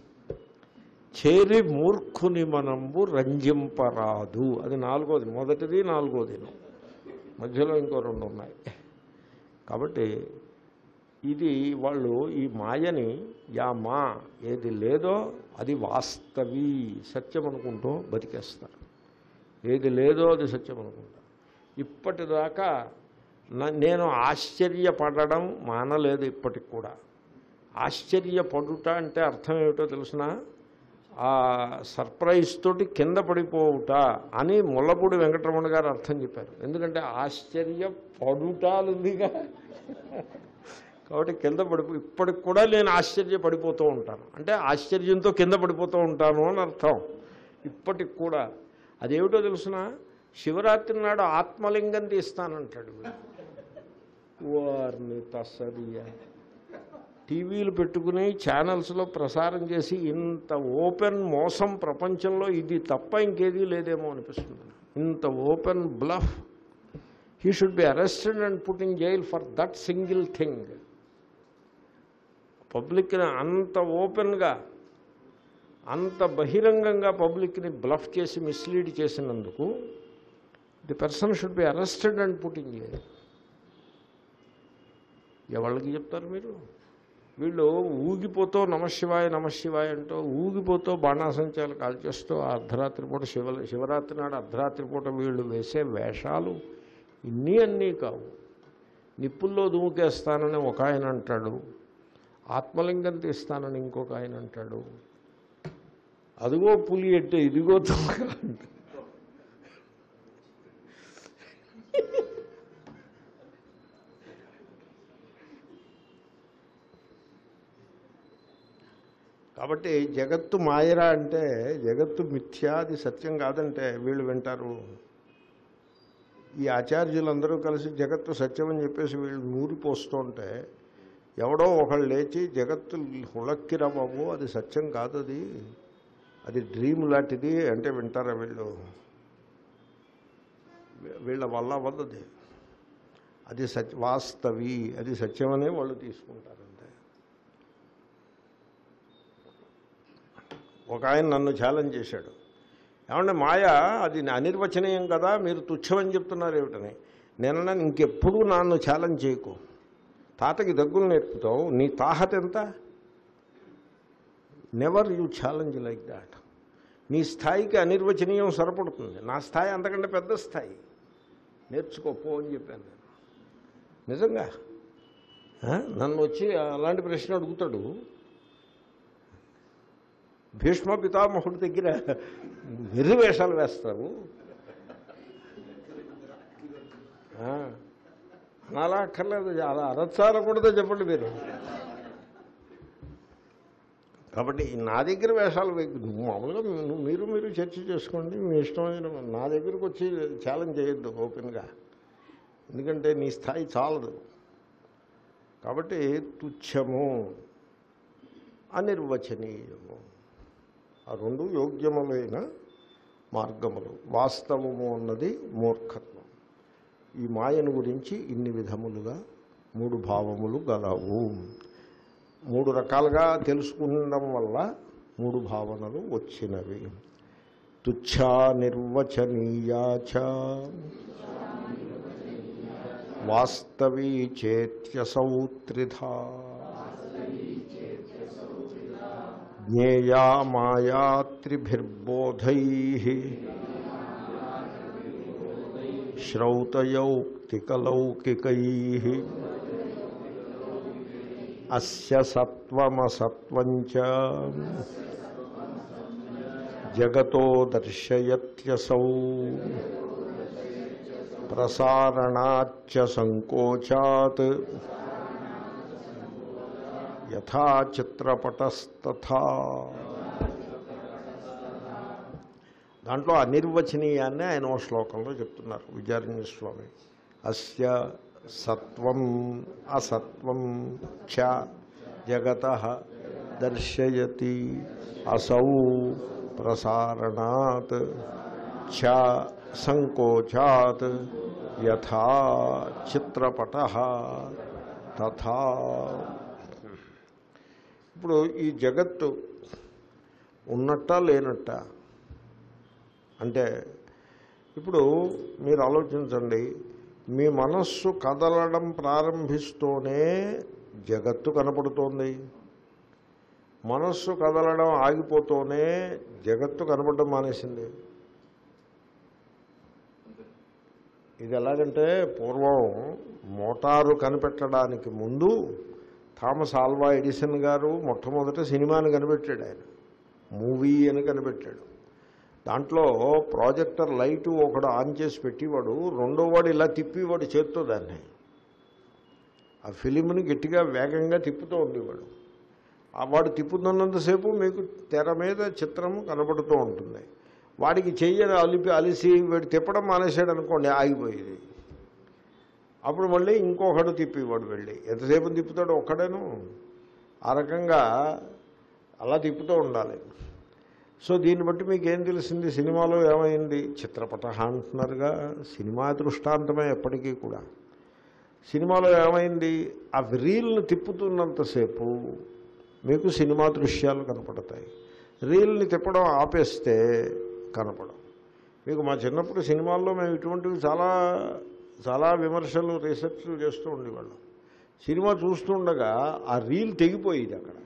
చేరి మూర్ఖుని మనంబు రంజింపరాదు అది నాలుగోది మొదటిది నాలుగోది మధ్యలో ఇంకో రెండు ఉన్నాయి కాబట్టి ఇది వాళ్ళు ఈ మాయని యా మా ఏది లేదో అది వాస్తవి సత్యం అనుకుంటూ బతికేస్తారు ఏది లేదో అది సత్యం అనుకుంటా ఇప్పటిదాకా న- నేను ఆశ్చర్యపడడం మానలేదు ఇప్పటికి కూడా ఆశ్చర్యపడుట అంటే అర్థం ఏమిటో తెలిసిన ఆ సర్ప్రైజ్ తోటి కింద పడిపోవుట అని ముల్లపూడి వెంకటరమణ గారు అర్థం చెప్పారు ఎందుకంటే ఆశ్చర్యపడుటాలుందిగా కాబట్టి కింద పడిపో ఇప్పటికి కూడా నేను ఆశ్చర్యపడిపోతూ ఉంటాను అంటే ఆశ్చర్యంతో కింద పడిపోతూ ఉంటాను అని అర్థం ఇప్పటికి కూడా అదేమిటో తెలుసిన శివరాత్రి నాడు ఆత్మలింగం తీస్తానంటాడు వీడు. వారిని తస్సదియా టీవీలు పెట్టుకుని ఛానల్స్లో ప్రసారం చేసి ఇంత ఓపెన్ మోసం ప్రపంచంలో ఇది తప్ప ఇంకేదీ లేదేమో అనిపిస్తుంది ఇంత open bluff he should be arrested and put in jail for that single thing పబ్లిక్ని అంత ఓపెన్గా అంత బహిరంగంగా పబ్లిక్ని బ్లఫ్ చేసి మిస్లీడ్ చేసినందుకు the person should be arrested and put in jail ఎవరికి చెప్తారు మీరు వీళ్ళు ఊగిపోతూ నమశివాయ నమశివాయ అంటూ ఊగిపోతూ బాణాసంచాలు కాల్చేస్తూ ఆ అర్ధరాత్రి పూట శివ శివరాత్రి నాడు అర్ధరాత్రి పూట వీళ్ళు వేసే వేషాలు ఇన్ని అన్నీ కావు నిప్పుల్లో దూకేస్తానని ఒక ఆయన అంటాడు ఆత్మలింగం తీస్తానని ఇంకొక ఆయన అంటాడు అదిగో పులి ఎట్టే ఇదిగో తోక అంటాడు కాబట్టి జగత్తు మాయరా అంటే జగత్తు మిథ్యాది సత్యం కాదంటే వీళ్ళు వింటారు ఈ ఆచార్యులందరూ కలిసి జగత్తు సత్యం అని చెప్పేసి వీళ్ళు నూరిపోస్తుంటే ఎవడో ఒకళ్ళు లేచి జగత్తు హుళక్కిరా బాబు అది సత్యం కాదు అది అది డ్రీమ్ లాంటిది అంటే వింటారా వీళ్ళు వీళ్ళ వల్ల అవ్వదు అది సత్య వాస్తవి అది సత్యమనే వాళ్ళు తీసుకుంటారంతే ఒక ఆయన నన్ను ఛాలెంజ్ చేశాడు ఏమంటే మాయ అది అనిర్వచనీయం కదా మీరు తుచ్చమని చెప్తున్నారు ఏమిటని నేను ఇంకెప్పుడు నన్ను ఛాలెంజ్ చేయకు తాతకి దగ్గులు నేర్పుతావు నీ తాహత ఎంత never you challenge like that నీ స్థాయికి అనిర్వచనీయం సరిపడుతుంది నా స్థాయి అంతకంటే పెద్ద స్థాయి నేర్చుకోపో అని చెప్పాను నేను నిజంగా ఆ? నన్ను వచ్చి అలాంటి ప్రశ్న అడుగుతాడు భీష్మ పితామహుడి దగ్గర వెర్రి వేషాలు వేస్తావు ఆ, అలా అక్కర్లేదు అలా అరచాలకూడదో చెప్పండి మీరు కాబట్టి నా దగ్గర వేషాలు వేయకు. నువ్వు మామూలుగా నువ్వు మీరు మీరు చర్చ చేసుకోండి మీ ఇష్టమైన నా దగ్గరకు వచ్చి ఛాలెంజ్ చేయొద్దు ఓపెన్గా ఎందుకంటే నీ స్థాయి చాలదు కాబట్టి తుచ్చము అనిర్వచనీయము ఆ రెండు యోగ్యములైన మార్గములు వాస్తవము అన్నది మూర్ఖత్వం ఈ మాయను గురించి ఇన్ని విధములుగా మూడు భావములు గలవు మూడు రకాలుగా తెలుసుకుండడం వల్ల మూడు భావనలు వచ్చినవి తుచ్చా నిర్వచనీయాచ వాస్తవీ చేత్యసౌ త్రిధా జ్ఞేయా మాయా త్రిభిర్బోధై శ్రౌతయౌక్తికలౌకికై అస్య సత్వమసత్వంచ జగతో దర్శయత్యసౌ ప్రసారణాచ్చ సంకోచాత్ యథా చిత్రపటస్తథా దాంట్లో అనిర్వచనీయాన్ని ఆయన ఓ శ్లోకంలో చెప్తున్నారు విద్యారణ్య స్వామి అస్య సత్వం అసత్వం చ జగత దర్శయతి అసౌ ప్రసారణాత్ చ సంకోచాత్ యథా చిత్రపట తథా ఇప్పుడు ఈ జగత్తు ఉన్నట్ట లేనట్ట అంటే ఇప్పుడు మీరు ఆలోచించండి మీ మనస్సు కదలడం ప్రారంభిస్తూనే జగత్తు కనపడుతోంది మనస్సు కదలడం ఆగిపోతూనే జగత్తు కనపడడం మానేసింది ఇది ఎలాగంటే పూర్వం మోటారు కనిపెట్టడానికి ముందు థామస్ ఆల్వా ఎడిసన్ గారు మొట్టమొదట సినిమాని కనిపెట్టాడు ఆయన మూవీ అని కనిపెట్టాడు దాంట్లో ప్రాజెక్టర్ లైటు ఒకడు ఆన్ చేసి పెట్టేవాడు రెండో వాడు ఇలా తిప్పేవాడు చేత్తో దాన్ని ఆ ఫిలింని గట్టిగా వేగంగా తిప్పుతూ ఉండేవాడు ఆ వాడు తిప్పుతున్నంతసేపు మీకు తెర మీద చిత్రము కనబడుతూ ఉంటుంది వాడికి చెయ్యని అలిపి అలిసి వీడు తిప్పడం మానేశాడు అనుకోండి ఆగిపోయేది అప్పుడు మళ్ళీ ఇంకొకడు తిప్పేవాడు వెళ్ళి ఎంతసేపు తిప్పుతాడు ఒక్కడేను ఆ రకంగా అలా తిప్పుతూ ఉండాలి సో దీన్ని బట్టి మీకు ఏం తెలిసింది సినిమాలో ఏమైంది చిత్రపట అంటున్నారుగా సినిమా దృష్టాంతమే ఎప్పటికీ కూడా సినిమాలో ఏమైంది ఆ రీల్ని తిప్పుతున్నంతసేపు మీకు సినిమా దృశ్యాలు కనపడతాయి రీల్ని తిప్పడం ఆపేస్తే కనపడం మీకు మా చిన్నప్పుడు సినిమాల్లో మేము ఇటువంటివి చాలా చాలా విమర్శలు రీసెర్చ్లు చేస్తూ ఉండేవాళ్ళం సినిమా చూస్తుండగా ఆ రీల్ తెగిపోయేది అక్కడ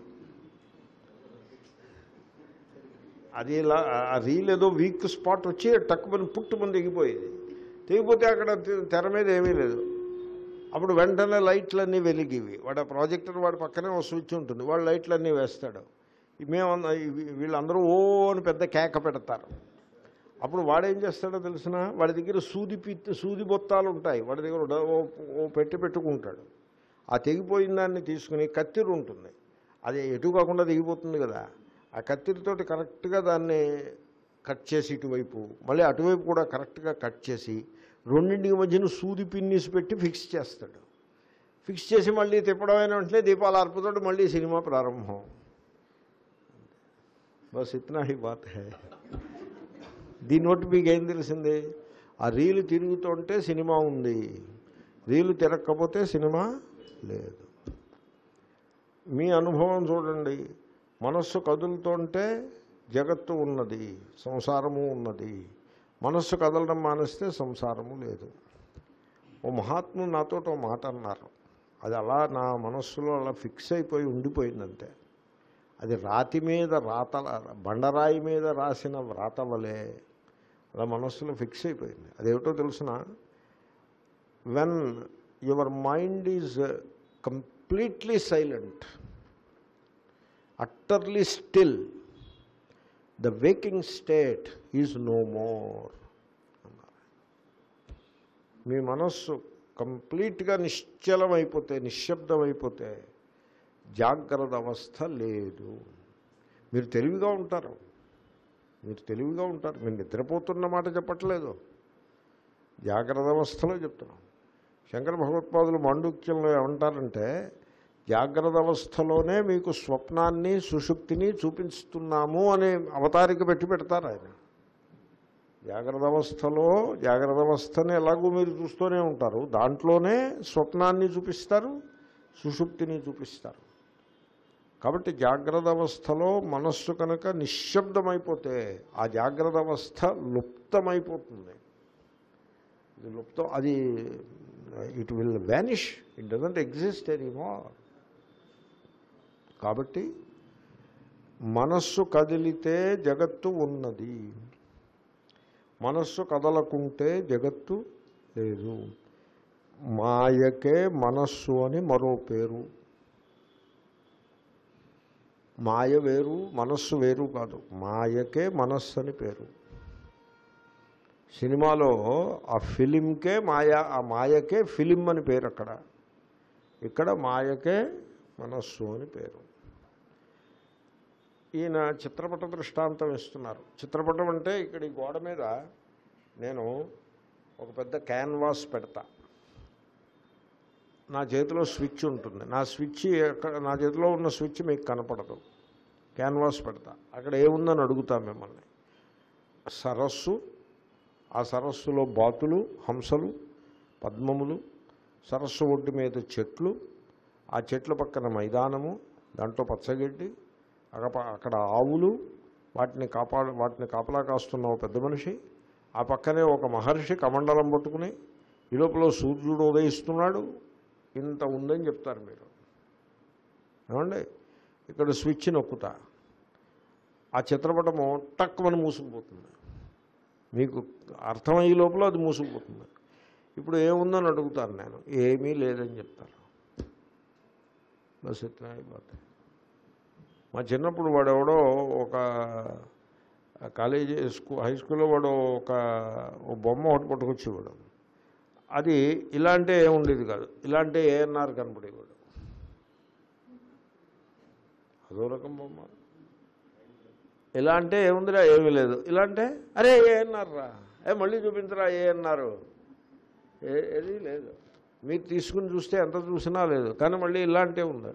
అది ఇలా ఆ రీల్ ఏదో వీక్ స్పాట్ వచ్చి టక్కుమని పుట్టుమని తెగిపోయేది తెగిపోతే అక్కడ తె- తెర మీద ఏమీ లేదు అప్పుడు వెంటనే లైట్లన్నీ వెలిగివి వాడు ఆ ప్రాజెక్టర్ వాడి పక్కనే ఒక స్విచ్ ఉంటుంది వాడు లైట్లన్నీ వేస్తాడు మేము వీళ్ళందరూ ఓ అని పెద్ద కేక పెడతారు అప్పుడు వాడేం చేస్తాడో తెలిసిన వాడి దగ్గర సూది పిత్తి సూది బొత్తాలు ఉంటాయి వాడి దగ్గర ఒక- ఓ- ఓ పెట్టి పెట్టుకుంటాడు ఆ తెగిపోయిన దాన్ని తీసుకుని కత్తిరి ఉంటుంది అది ఎటు కాకుండా తెగిపోతుంది కదా ఆ కత్తిరితోటి కరెక్ట్గా దాన్ని కట్ చేసి ఇటువైపు మళ్ళీ అటువైపు కూడా కరెక్ట్గా కట్ చేసి రెండింటికి మధ్యన సూది పిన్నిసి పెట్టి ఫిక్స్ చేస్తాడు ఫిక్స్ చేసి మళ్ళీ తిప్పడం అయిన వెంటనే దీపాలు అర్పుతాడు మళ్ళీ సినిమా ప్రారంభం బస్ ఇతనా హీ బాత్ హై దీన్ని బట్టి మీకు ఏం తెలిసింది ఆ రీలు తిరుగుతుంటే సినిమా ఉంది రీలు తిరగకపోతే సినిమా లేదు మీ అనుభవం చూడండి మనస్సు కదులుతుంటే జగత్తు ఉన్నది సంసారము ఉన్నది మనస్సు కదలడం మానేస్తే సంసారము లేదు ఓ మహాత్ముడు నాతో ఓ మాట అన్నారు అది అలా నా మనస్సులో అలా ఫిక్స్ అయిపోయి ఉండిపోయిందంతే అది రాతి మీద రాత బండరాయి మీద రాసిన వ్రాత వలె అలా మనస్సులో ఫిక్స్ అయిపోయింది అదేమిటో తెలుసిన when your mind is completely silent utterly still the waking state is no more మీ మనస్సు కంప్లీట్గా నిశ్చలమైపోతే నిశ్శబ్దమైపోతే జాగ్రత్త అవస్థ లేదు మీరు తెలివిగా ఉంటారు మీరు తెలివిగా ఉంటారు మీరు నిద్రపోతున్న మాట చెప్పట్లేదు జాగ్రత్త అవస్థలో చెప్తున్నాం శంకర భగవత్పాదులు మాండుక్యంలో ఏమంటారంటే జాగ్రత్త అవస్థలోనే మీకు స్వప్నాన్ని సుషుప్తిని చూపిస్తున్నాము అనే అవతారిక పెట్టి పెడతారు ఆయన జాగ్రత్త అవస్థలో జాగ్రత్త అవస్థని ఎలాగూ మీరు చూస్తూనే ఉంటారు దాంట్లోనే స్వప్నాన్ని చూపిస్తారు సుషుప్తిని చూపిస్తారు కాబట్టి జాగ్రత్త అవస్థలో మనస్సు కనుక నిశ్శబ్దమైపోతే ఆ జాగ్రత్త అవస్థ లుప్తమైపోతుంది ఇది లుప్తం అది it will vanish it doesn't exist anymore కాబట్టి మనస్సు కదిలితే జగత్తు ఉన్నది మనస్సు కదలకుంటే జగత్తు లేదు మాయకే మనస్సు అని మరో పేరు మాయ వేరు మనస్సు వేరు కాదు మాయకే మనస్సు అని పేరు సినిమాలో ఆ ఫిలింకే మాయ ఆ మాయకే ఫిలిం అని పేరు అక్కడ ఇక్కడ మాయకే మనస్సు అని పేరు ఈయన చిత్రపట దృష్టాంతం ఇస్తున్నారు చిత్రపటం అంటే ఇక్కడ ఈ గోడ మీద నేను ఒక పెద్ద క్యాన్వాస్ పెడతా నా చేతిలో స్విచ్ ఉంటుంది నా స్విచ్ ఎక్కడ నా చేతిలో ఉన్న స్విచ్ మీకు కనపడదు క్యాన్వాస్ పెడతా అక్కడ ఏముందని అడుగుతా మిమ్మల్ని సరస్సు ఆ సరస్సులో బాతులు హంసలు పద్మములు సరస్సు ఒడ్డు మీద చెట్లు ఆ చెట్ల పక్కన మైదానము దాంట్లో పచ్చగడ్డి అక్కడ అక్కడ ఆవులు వాటిని కాపా వాటిని కాపలా కాస్తున్న ఒక పెద్ద మనిషి ఆ పక్కనే ఒక మహర్షి కమండలం పట్టుకుని ఈ లోపల సూర్యుడు ఉదయిస్తున్నాడు ఇంత ఉందని చెప్తారు మీరు ఏమండి ఇక్కడ స్విచ్ నొక్కుతా ఆ చిత్రపటము టక్కుమని మూసుకుపోతుంది మీకు అర్థమయ్యే లోపల అది మూసుకుపోతుంది ఇప్పుడు ఏముందని అడుగుతాను నేను ఏమీ లేదని చెప్తారు బస్ ఇట్లా అయిపోతాయి మా చిన్నప్పుడు వాడు ఎవడో ఒక కాలేజీ స్కూ హై స్కూల్లో వాడు ఒక ఓ బొమ్మ ఒకటి పట్టుకొచ్చేవాడు అది ఇలాంటి ఏముండేది కాదు ఇలాంటి ఏఎన్ఆర్ కనపడేవాడు అదో రకం బొమ్మ ఇలా అంటే ఏముందిరా ఏమీ లేదు ఇలా అంటే అరే ఏఎన్ఆర్ రా ఏ మళ్ళీ చూపించరా ఏఎన్ఆర్ ఏ ఏది లేదు మీరు తీసుకుని చూస్తే ఎంత చూసినా లేదు కానీ మళ్ళీ ఇలాంటివి ఉంది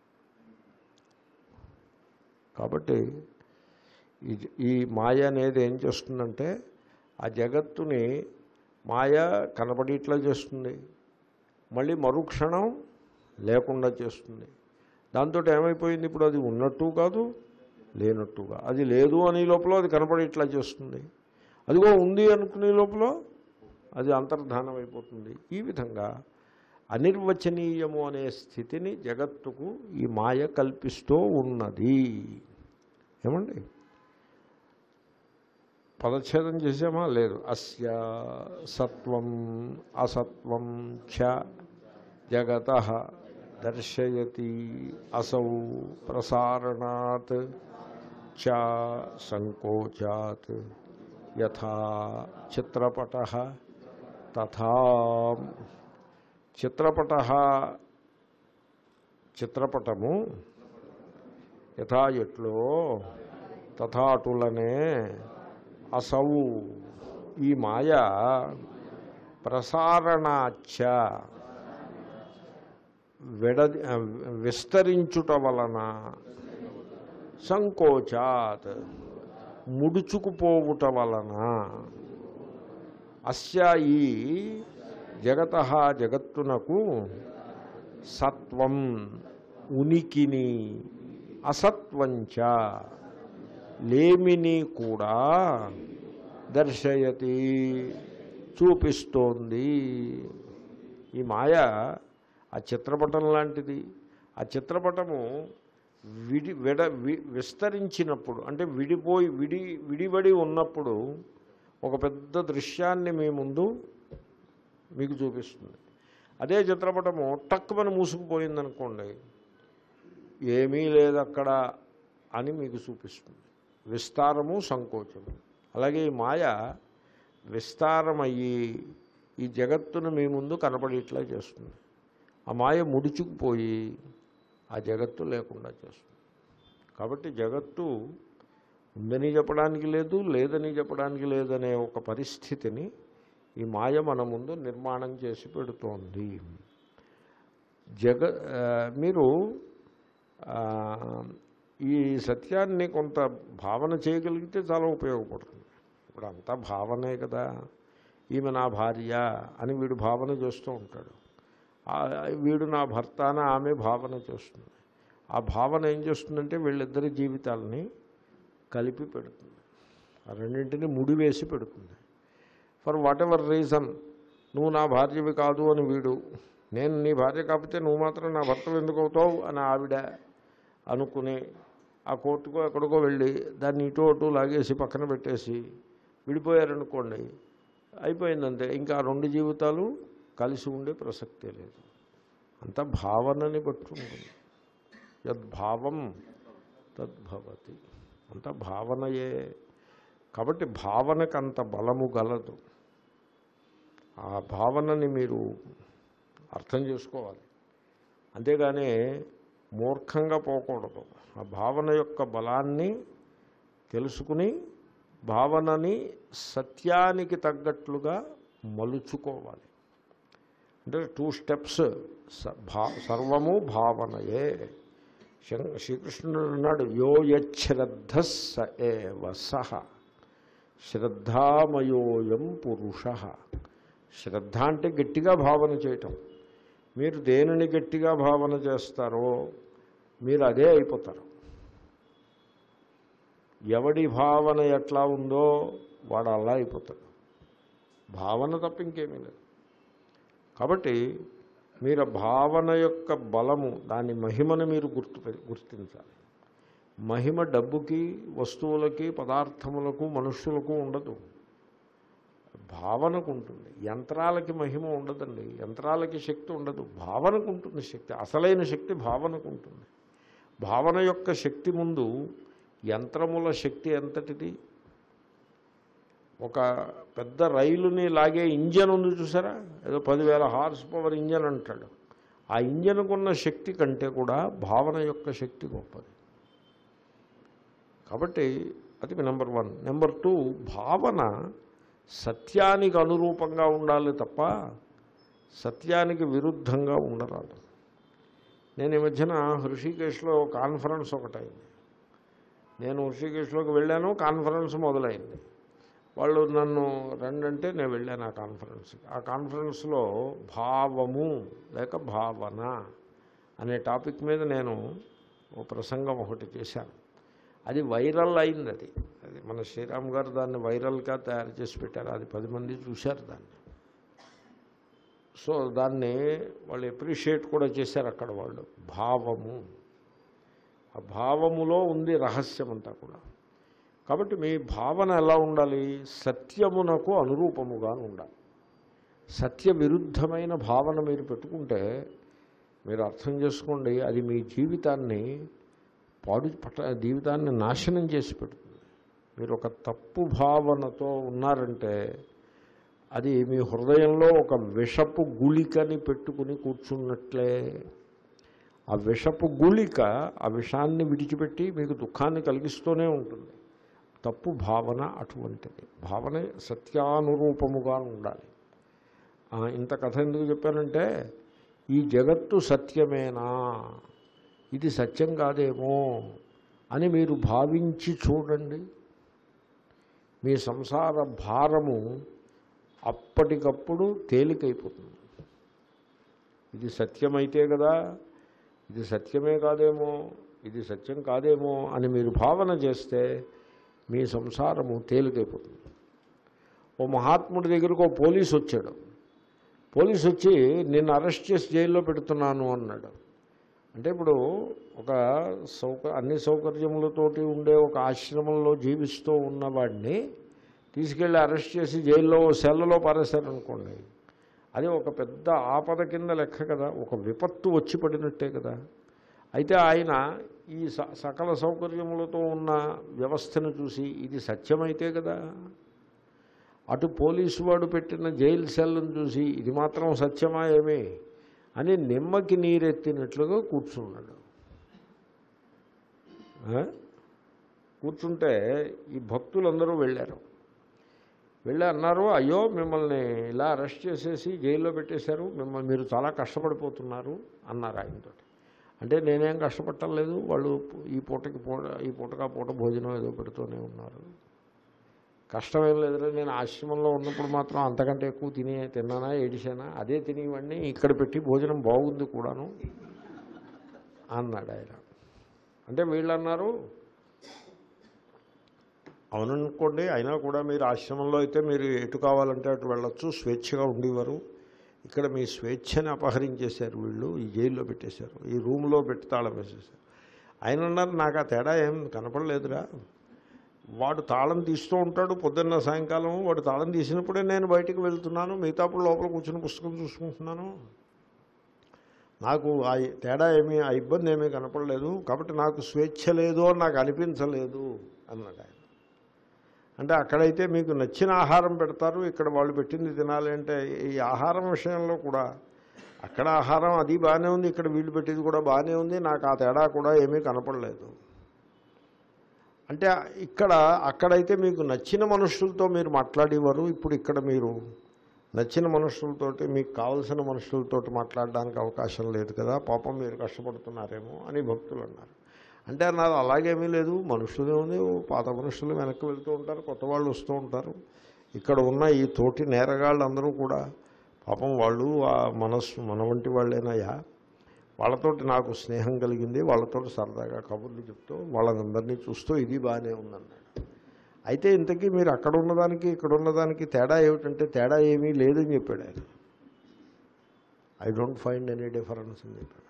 కాబట్టి ఈ ఈ మాయ అనేది ఏం చేస్తుందంటే ఆ జగత్తుని మాయ కనపడేట్లా చేస్తుంది మళ్ళీ మరుక్షణం లేకుండా చేస్తుంది దాంతో ఏమైపోయింది ఇప్పుడు అది ఉన్నట్టు కాదు లేనట్టుగా అది లేదు అనే లోపల అది కనపడేట్లా చేస్తుంది అదిగో ఉంది అనుకునే లోపల అది అంతర్ధానం అయిపోతుంది ఈ విధంగా అనిర్వచనీయము అనే స్థితిని జగత్తుకు ఈ మాయ కల్పిస్తూ ఉన్నది ఏమండి పదచ్ఛేదం చేసామా లేదు అస్య సత్వం అసత్వం చ జగత దర్శయతి అసౌ ప్రసారణాత్ చ సంకోచాత్ యథా చిత్రపట తథా చిత్రపట చిత్రపటము యథా ఎట్లో తథాటులనే అసౌ ఈ మాయ ప్రసారణాచ విడ విస్తరించుట వలన సంకోచాత్ ముడుచుకుపోవుట వలన అస్య ఈ జగత జగత్తునకు సత్వం ఉనికిని అసత్వంచ లేమిని కూడా దర్శయతి చూపిస్తోంది ఈ మాయ ఆ చిత్రపటం లాంటిది ఆ చిత్రపటము విడి విడ వి- విస్తరించినప్పుడు అంటే విడిపోయి విడి విడిబడి ఉన్నప్పుడు ఒక పెద్ద దృశ్యాన్ని మీ ముందు మీకు చూపిస్తుంది అదే చిత్రపటము టక్కుమని మూసుకుపోయిందనుకోండి ఏమీ లేదు అక్కడ అని మీకు చూపిస్తుంది విస్తారము సంకోచము అలాగే ఈ మాయ విస్తారమయ్యి ఈ జగత్తును మీ ముందు కనపడేట్లా చేస్తుంది ఆ మాయ ముడుచుకుపోయి ఆ జగత్తు లేకుండా చేస్తుంది కాబట్టి జగత్తు ఉందని చెప్పడానికి లేదు లేదని చెప్పడానికి లేదనే ఒక పరిస్థితిని ఈ మాయ మన ముందు నిర్మాణం చేసి పెడుతోంది జగ ఆ, మీరు ఆ, ఈ సత్యాన్ని కొంత భావన చేయగలిగితే చాలా ఉపయోగపడుతుంది ఇప్పుడు అంతా భావనే కదా ఈమె నా భార్య అని వీడు భావన చేస్తూ ఉంటాడు ఆ, వీడు నా భర్త అని ఆమె భావన చేస్తుంది ఆ భావన ఏం చేస్తుందంటే వీళ్ళిద్దరి జీవితాలని కలిపి పెడుతుంది ఆ రెండింటిని ముడివేసి పెడుతుంది ఫర్ వాట్ ఎవర్ రీజన్ నువ్వు నా భార్యవి కాదు అని వీడు నేను నీ భార్య కాకపోతే నువ్వు మాత్రం నా భర్త ఎందుకు అవుతావు అని ఆవిడ అనుకుని ఆ కోర్టుకో ఎక్కడికో వెళ్ళి దాన్ని ఇటు అటు లాగేసి పక్కన పెట్టేసి విడిపోయారనుకోండి అయిపోయిందంతే ఇంకా ఆ రెండు జీవితాలు కలిసి ఉండే ప్రసక్తే లేదు అంతా భావనని బట్టి ఉంటుంది యద్భావం తద్భవతి అంత భావనయే కాబట్టి భావనకు అంత బలము గలదు ఆ భావనని మీరు అర్థం చేసుకోవాలి అంతేగాని మూర్ఖంగా పోకూడదు ఆ భావన యొక్క బలాన్ని తెలుసుకుని భావనని సత్యానికి తగ్గట్లుగా మలుచుకోవాలి అంటే టూ స్టెప్స్ స- భా సర్వము భావనయే శం- శ్రీకృష్ణుడు అన్నాడు యో యశ్రద్ధ స ఏవ సహ శ్రద్ధామయోయం పురుష శ్రద్ధ అంటే గట్టిగా భావన చేయటం మీరు దేనిని గట్టిగా భావన చేస్తారో మీరు అదే అయిపోతారు ఎవడి భావన ఎట్లా ఉందో వాడు అలా అయిపోతాడు భావన తప్ప ఇంకేమీ లేదు కాబట్టి మీరు ఆ భావన యొక్క బలము దాని మహిమను మీరు గుర్తు గుర్తించాలి మహిమ డబ్బుకి వస్తువులకి పదార్థములకు మనుష్యులకు ఉండదు భావనకు ఉంటుంది యంత్రాలకి మహిమ ఉండదండి యంత్రాలకి శక్తి ఉండదు భావనకు ఉంటుంది శక్తి అసలైన శక్తి భావనకు ఉంటుంది భావన యొక్క శక్తి ముందు యంత్రముల శక్తి ఎంతటిది ఒక పెద్ద రైలుని లాగే ఇంజన్ ఉంది చూసారా ఏదో పదివేల హార్స్ పవర్ ఇంజన్ అంటాడు ఆ ఇంజన్కున్న శక్తి కంటే కూడా భావన యొక్క శక్తి గొప్పది కాబట్టి అది నెంబర్ వన్ నెంబర్ టూ భావన సత్యానికి అనురూపంగా ఉండాలి తప్ప సత్యానికి విరుద్ధంగా ఉండరాదు నేను ఈ మధ్యన హృషికేశ్లో కాన్ఫరెన్స్ ఒకటైంది నేను హృషికేశ్లోకి వెళ్ళాను కాన్ఫరెన్స్ మొదలైంది వాళ్ళు నన్ను రండంటే నేను వెళ్ళాను ఆ కాన్ఫరెన్స్కి ఆ కాన్ఫరెన్స్లో భావము లేక భావన అనే టాపిక్ మీద నేను ఓ ప్రసంగం ఒకటి చేశాను అది వైరల్ అయింది అది అది మన శ్రీరామ్ గారు దాన్ని వైరల్గా తయారు చేసి పెట్టారు అది పది మంది చూశారు దాన్ని సో దాన్ని వాళ్ళు ఎప్రిషియేట్ కూడా చేశారు అక్కడ వాళ్ళు భావము ఆ భావములో ఉంది రహస్యం అంతా కూడా కాబట్టి మీ భావన ఎలా ఉండాలి సత్యమునకు అనురూపముగా ఉండాలి సత్య విరుద్ధమైన భావన మీరు పెట్టుకుంటే మీరు అర్థం చేసుకోండి అది మీ జీవితాన్ని పాడు పట్ట జీవితాన్ని నాశనం చేసి పెడుతుంది మీరు ఒక తప్పు భావనతో ఉన్నారంటే అది మీ హృదయంలో ఒక విషపు గుళికని పెట్టుకుని కూర్చున్నట్లే ఆ విషపు గుళిక ఆ విషాన్ని విడిచిపెట్టి మీకు దుఃఖాన్ని కలిగిస్తూనే ఉంటుంది తప్పు భావన అటువంటిది భావన సత్యానురూపముగా ఉండాలి ఆ, ఇంత కథ ఎందుకు చెప్పానంటే ఈ జగత్తు సత్యమేనా ఇది సత్యం కాదేమో అని మీరు భావించి చూడండి మీ సంసార భారము అప్పటికప్పుడు తేలికైపోతుంది ఇది సత్యమైతే కదా ఇది సత్యమే కాదేమో ఇది సత్యం కాదేమో అని మీరు భావన చేస్తే మీ సంసారము తేలికైపోతుంది ఓ మహాత్ముడి దగ్గరకు ఓ పోలీసు వచ్చాడు పోలీసు వచ్చి నిన్ను అరెస్ట్ చేసి జైల్లో పెడుతున్నాను అన్నాడు అంటే ఇప్పుడు ఒక సౌక అన్ని సౌకర్యములతోటి ఉండే ఒక ఆశ్రమంలో జీవిస్తూ ఉన్నవాడిని తీసుకెళ్ళి అరెస్ట్ చేసి జైల్లో ఓ సెల్లలో పారేశారనుకోండి అది ఒక పెద్ద ఆపద కింద లెక్క కదా ఒక విపత్తు వచ్చి పడినట్టే కదా అయితే ఆయన ఈ స- సకల సౌకర్యములతో ఉన్న వ్యవస్థను చూసి ఇది సత్యమైతే కదా అటు పోలీసు వాడు పెట్టిన జైలు సెల్లను చూసి ఇది మాత్రం సత్యమా ఏమి అని నిమ్మకి నీరెత్తినట్లుగా కూర్చున్నాడు ఆ? కూర్చుంటే ఈ భక్తులందరూ వెళ్ళారు వెళ్ళి అన్నారు అయ్యో మిమ్మల్ని ఇలా అరెస్ట్ చేసేసి జైల్లో పెట్టేశారు మిమ్మల్ని మీరు చాలా కష్టపడిపోతున్నారు అన్నారు ఆయనతో అంటే నేనేం కష్టపడటం వాళ్ళు ఈ పూటకి పూట ఈ పూటగా పూట భోజనం ఏదో పెడుతూనే ఉన్నారు కష్టమేం లేదురా నేను ఆశ్రమంలో ఉన్నప్పుడు మాత్రం అంతకంటే ఎక్కువ తినే తిన్నానా ఏడిశానా అదే తినేవాడిని ఇక్కడ పెట్టి భోజనం బాగుంది కూడాను అన్నాడు ఆయన అంటే వీళ్ళు అన్నారు అవుననుకోండి అయినా కూడా మీరు ఆశ్రమంలో అయితే మీరు ఎటు కావాలంటే అటు వెళ్ళొచ్చు స్వేచ్ఛగా ఉండేవారు ఇక్కడ మీ స్వేచ్ఛని అపహరించేశారు వీళ్ళు ఈ జైల్లో పెట్టేశారు ఈ రూమ్లో పెట్టి తాళం వేసేశారు ఆయన అన్నారు నాకు ఆ తేడా ఏం కనపడలేదురా వాడు తాళం తీస్తూ ఉంటాడు పొద్దున్న సాయంకాలం వాడు తాళం తీసినప్పుడే నేను బయటికి వెళ్తున్నాను మిగతాప్పుడు లోపల కూర్చుని పుస్తకం చూసుకుంటున్నాను నాకు ఆ తేడా ఏమీ ఆ ఇబ్బంది ఏమీ కనపడలేదు కాబట్టి నాకు స్వేచ్ఛ లేదు అని నాకు అనిపించలేదు అన్నాడు ఆయన అంటే అక్కడైతే మీకు నచ్చిన ఆహారం పెడతారు ఇక్కడ వాళ్ళు పెట్టింది తినాలి అంటే ఈ ఆహారం విషయంలో కూడా అక్కడ ఆహారం అది బాగానే ఉంది ఇక్కడ వీళ్ళు పెట్టేది కూడా బాగానే ఉంది నాకు ఆ తేడా కూడా ఏమీ కనపడలేదు అంటే ఇక్కడ అక్కడైతే మీకు నచ్చిన మనుషులతో మీరు మాట్లాడేవారు ఇప్పుడు ఇక్కడ మీరు నచ్చిన మనుషులతోటి మీకు కావలసిన మనుషులతోటి మాట్లాడడానికి అవకాశం లేదు కదా పాపం మీరు కష్టపడుతున్నారేమో అని భక్తులు అన్నారు అంటే అన్నారు అలాగేమీ లేదు మనుషులే ఉంది ఓ పాత మనుషులు వెనక్కి వెళ్తూ ఉంటారు కొత్త వాళ్ళు వస్తూ ఉంటారు ఇక్కడ ఉన్న ఈ తోటి నేరగాళ్ళు అందరూ కూడా పాపం వాళ్ళు ఆ మనస్సు మన వంటి వాళ్ళేనయ్యా వాళ్ళతోటి నాకు స్నేహం కలిగింది వాళ్ళతో సరదాగా కబుర్లు చెప్తూ వాళ్ళందరినీ చూస్తూ ఇది బాగానే ఉందన్నాడు అయితే ఇంతకీ మీరు అక్కడ ఉన్నదానికి ఇక్కడ ఉన్నదానికి తేడా ఏమిటంటే తేడా ఏమీ లేదని చెప్పాడు ఆయన I don't find any difference అని చెప్పాడు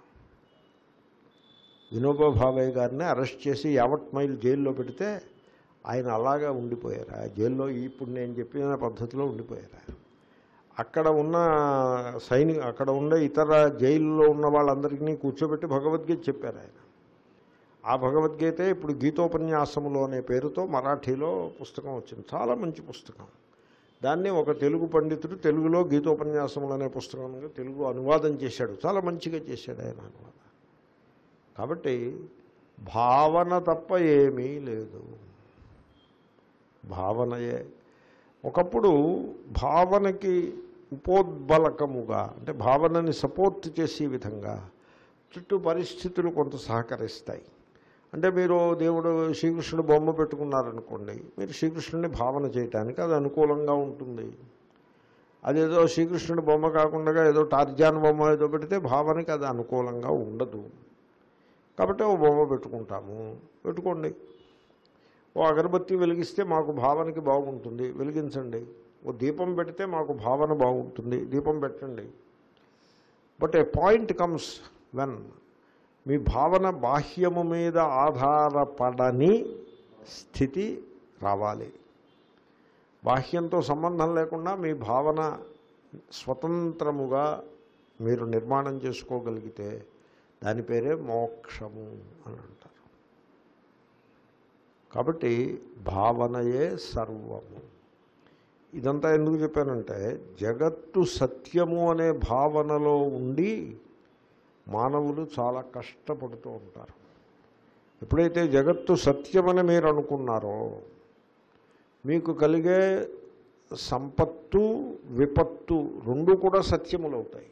వినోబా భావయ్య గారిని అరెస్ట్ చేసి యావత్ మైల్ జైల్లో పెడితే ఆయన అలాగా ఉండిపోయారు ఆ జైల్లో ఇప్పుడు నేను చెప్పిన పద్ధతిలో ఉండిపోయారు అక్కడ ఉన్న సైని అక్కడ ఉండే ఇతర జైల్లో ఉన్న వాళ్ళందరికీ కూర్చోబెట్టి భగవద్గీత చెప్పారు ఆయన ఆ భగవద్గీత ఇప్పుడు గీతోపన్యాసములు అనే పేరుతో మరాఠీలో పుస్తకం వచ్చింది చాలా మంచి పుస్తకం దాన్ని ఒక తెలుగు పండితుడు తెలుగులో గీతోపన్యాసములు అనే పుస్తకంగా తెలుగు అనువాదం చేశాడు చాలా మంచిగా చేశాడు ఆయన అనువాదం కాబట్టి భావన తప్ప ఏమీ లేదు భావనయే ఒకప్పుడు భావనకి ఉపోద్బలకముగా అంటే భావనని సపోర్ట్ చేసే విధంగా చుట్టూ పరిస్థితులు కొంత సహకరిస్తాయి అంటే మీరు దేవుడు శ్రీకృష్ణుడు బొమ్మ పెట్టుకున్నారనుకోండి మీరు శ్రీకృష్ణుడిని భావన చేయటానికి అది అనుకూలంగా ఉంటుంది అదేదో శ్రీకృష్ణుడి బొమ్మ కాకుండా ఏదో టార్జాన్ బొమ్మ ఏదో పెడితే భావనకి అది అనుకూలంగా ఉండదు కాబట్టి ఓ బొమ్మ పెట్టుకుంటాము పెట్టుకోండి ఓ అగరబత్తి వెలిగిస్తే మాకు భావనకి బాగుంటుంది వెలిగించండి ఓ దీపం పెడితే మాకు భావన బాగుంటుంది దీపం పెట్టండి but a point comes when మీ భావన బాహ్యము మీద ఆధారపడని స్థితి రావాలి బాహ్యంతో సంబంధం లేకుండా మీ భావన స్వతంత్రముగా మీరు నిర్మాణం చేసుకోగలిగితే దాని పేరే మోక్షము అని అంటారు కాబట్టి భావనయే సర్వము ఇదంతా ఎందుకు చెప్పానంటే జగత్తు సత్యము అనే భావనలో ఉండి మానవులు చాలా కష్టపడుతూ ఉంటారు ఎప్పుడైతే జగత్తు సత్యమని మీరు అనుకున్నారో మీకు కలిగే సంపత్తు విపత్తు రెండు కూడా సత్యములు అవుతాయి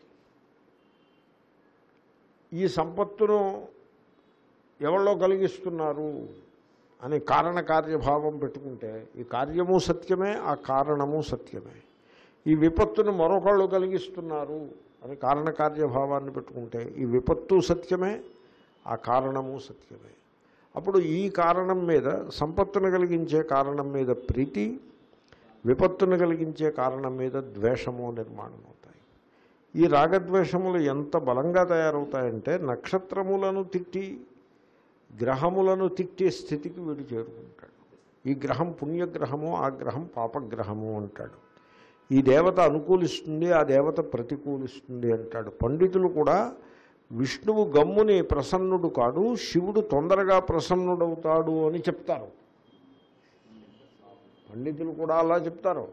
ఈ సంపత్తును ఎవరిలో కలిగిస్తున్నారు అని కారణ కార్యభావం పెట్టుకుంటే ఈ కార్యము సత్యమే ఆ కారణము సత్యమే ఈ విపత్తును మరొకళ్ళు కలిగిస్తున్నారు అని కారణ కార్యభావాన్ని పెట్టుకుంటే ఈ విపత్తు సత్యమే ఆ కారణము సత్యమే అప్పుడు ఈ కారణం మీద సంపత్తును కలిగించే కారణం మీద ప్రీతి విపత్తును కలిగించే కారణం మీద ద్వేషము నిర్మాణం అవుతాయి ఈ రాగద్వేషములు ఎంత బలంగా తయారవుతాయంటే నక్షత్రములను తిట్టి గ్రహములను తిట్టే స్థితికి వీడు చేరుకుంటాడు ఈ గ్రహం పుణ్యగ్రహము ఆ గ్రహం పాపగ్రహము అంటాడు ఈ దేవత అనుకూలిస్తుంది ఆ దేవత ప్రతికూలిస్తుంది అంటాడు పండితులు కూడా విష్ణువు గమ్ముని ప్రసన్నుడు కాడు శివుడు తొందరగా ప్రసన్నుడవుతాడు అని చెప్తారు పండితులు కూడా అలా చెప్తారు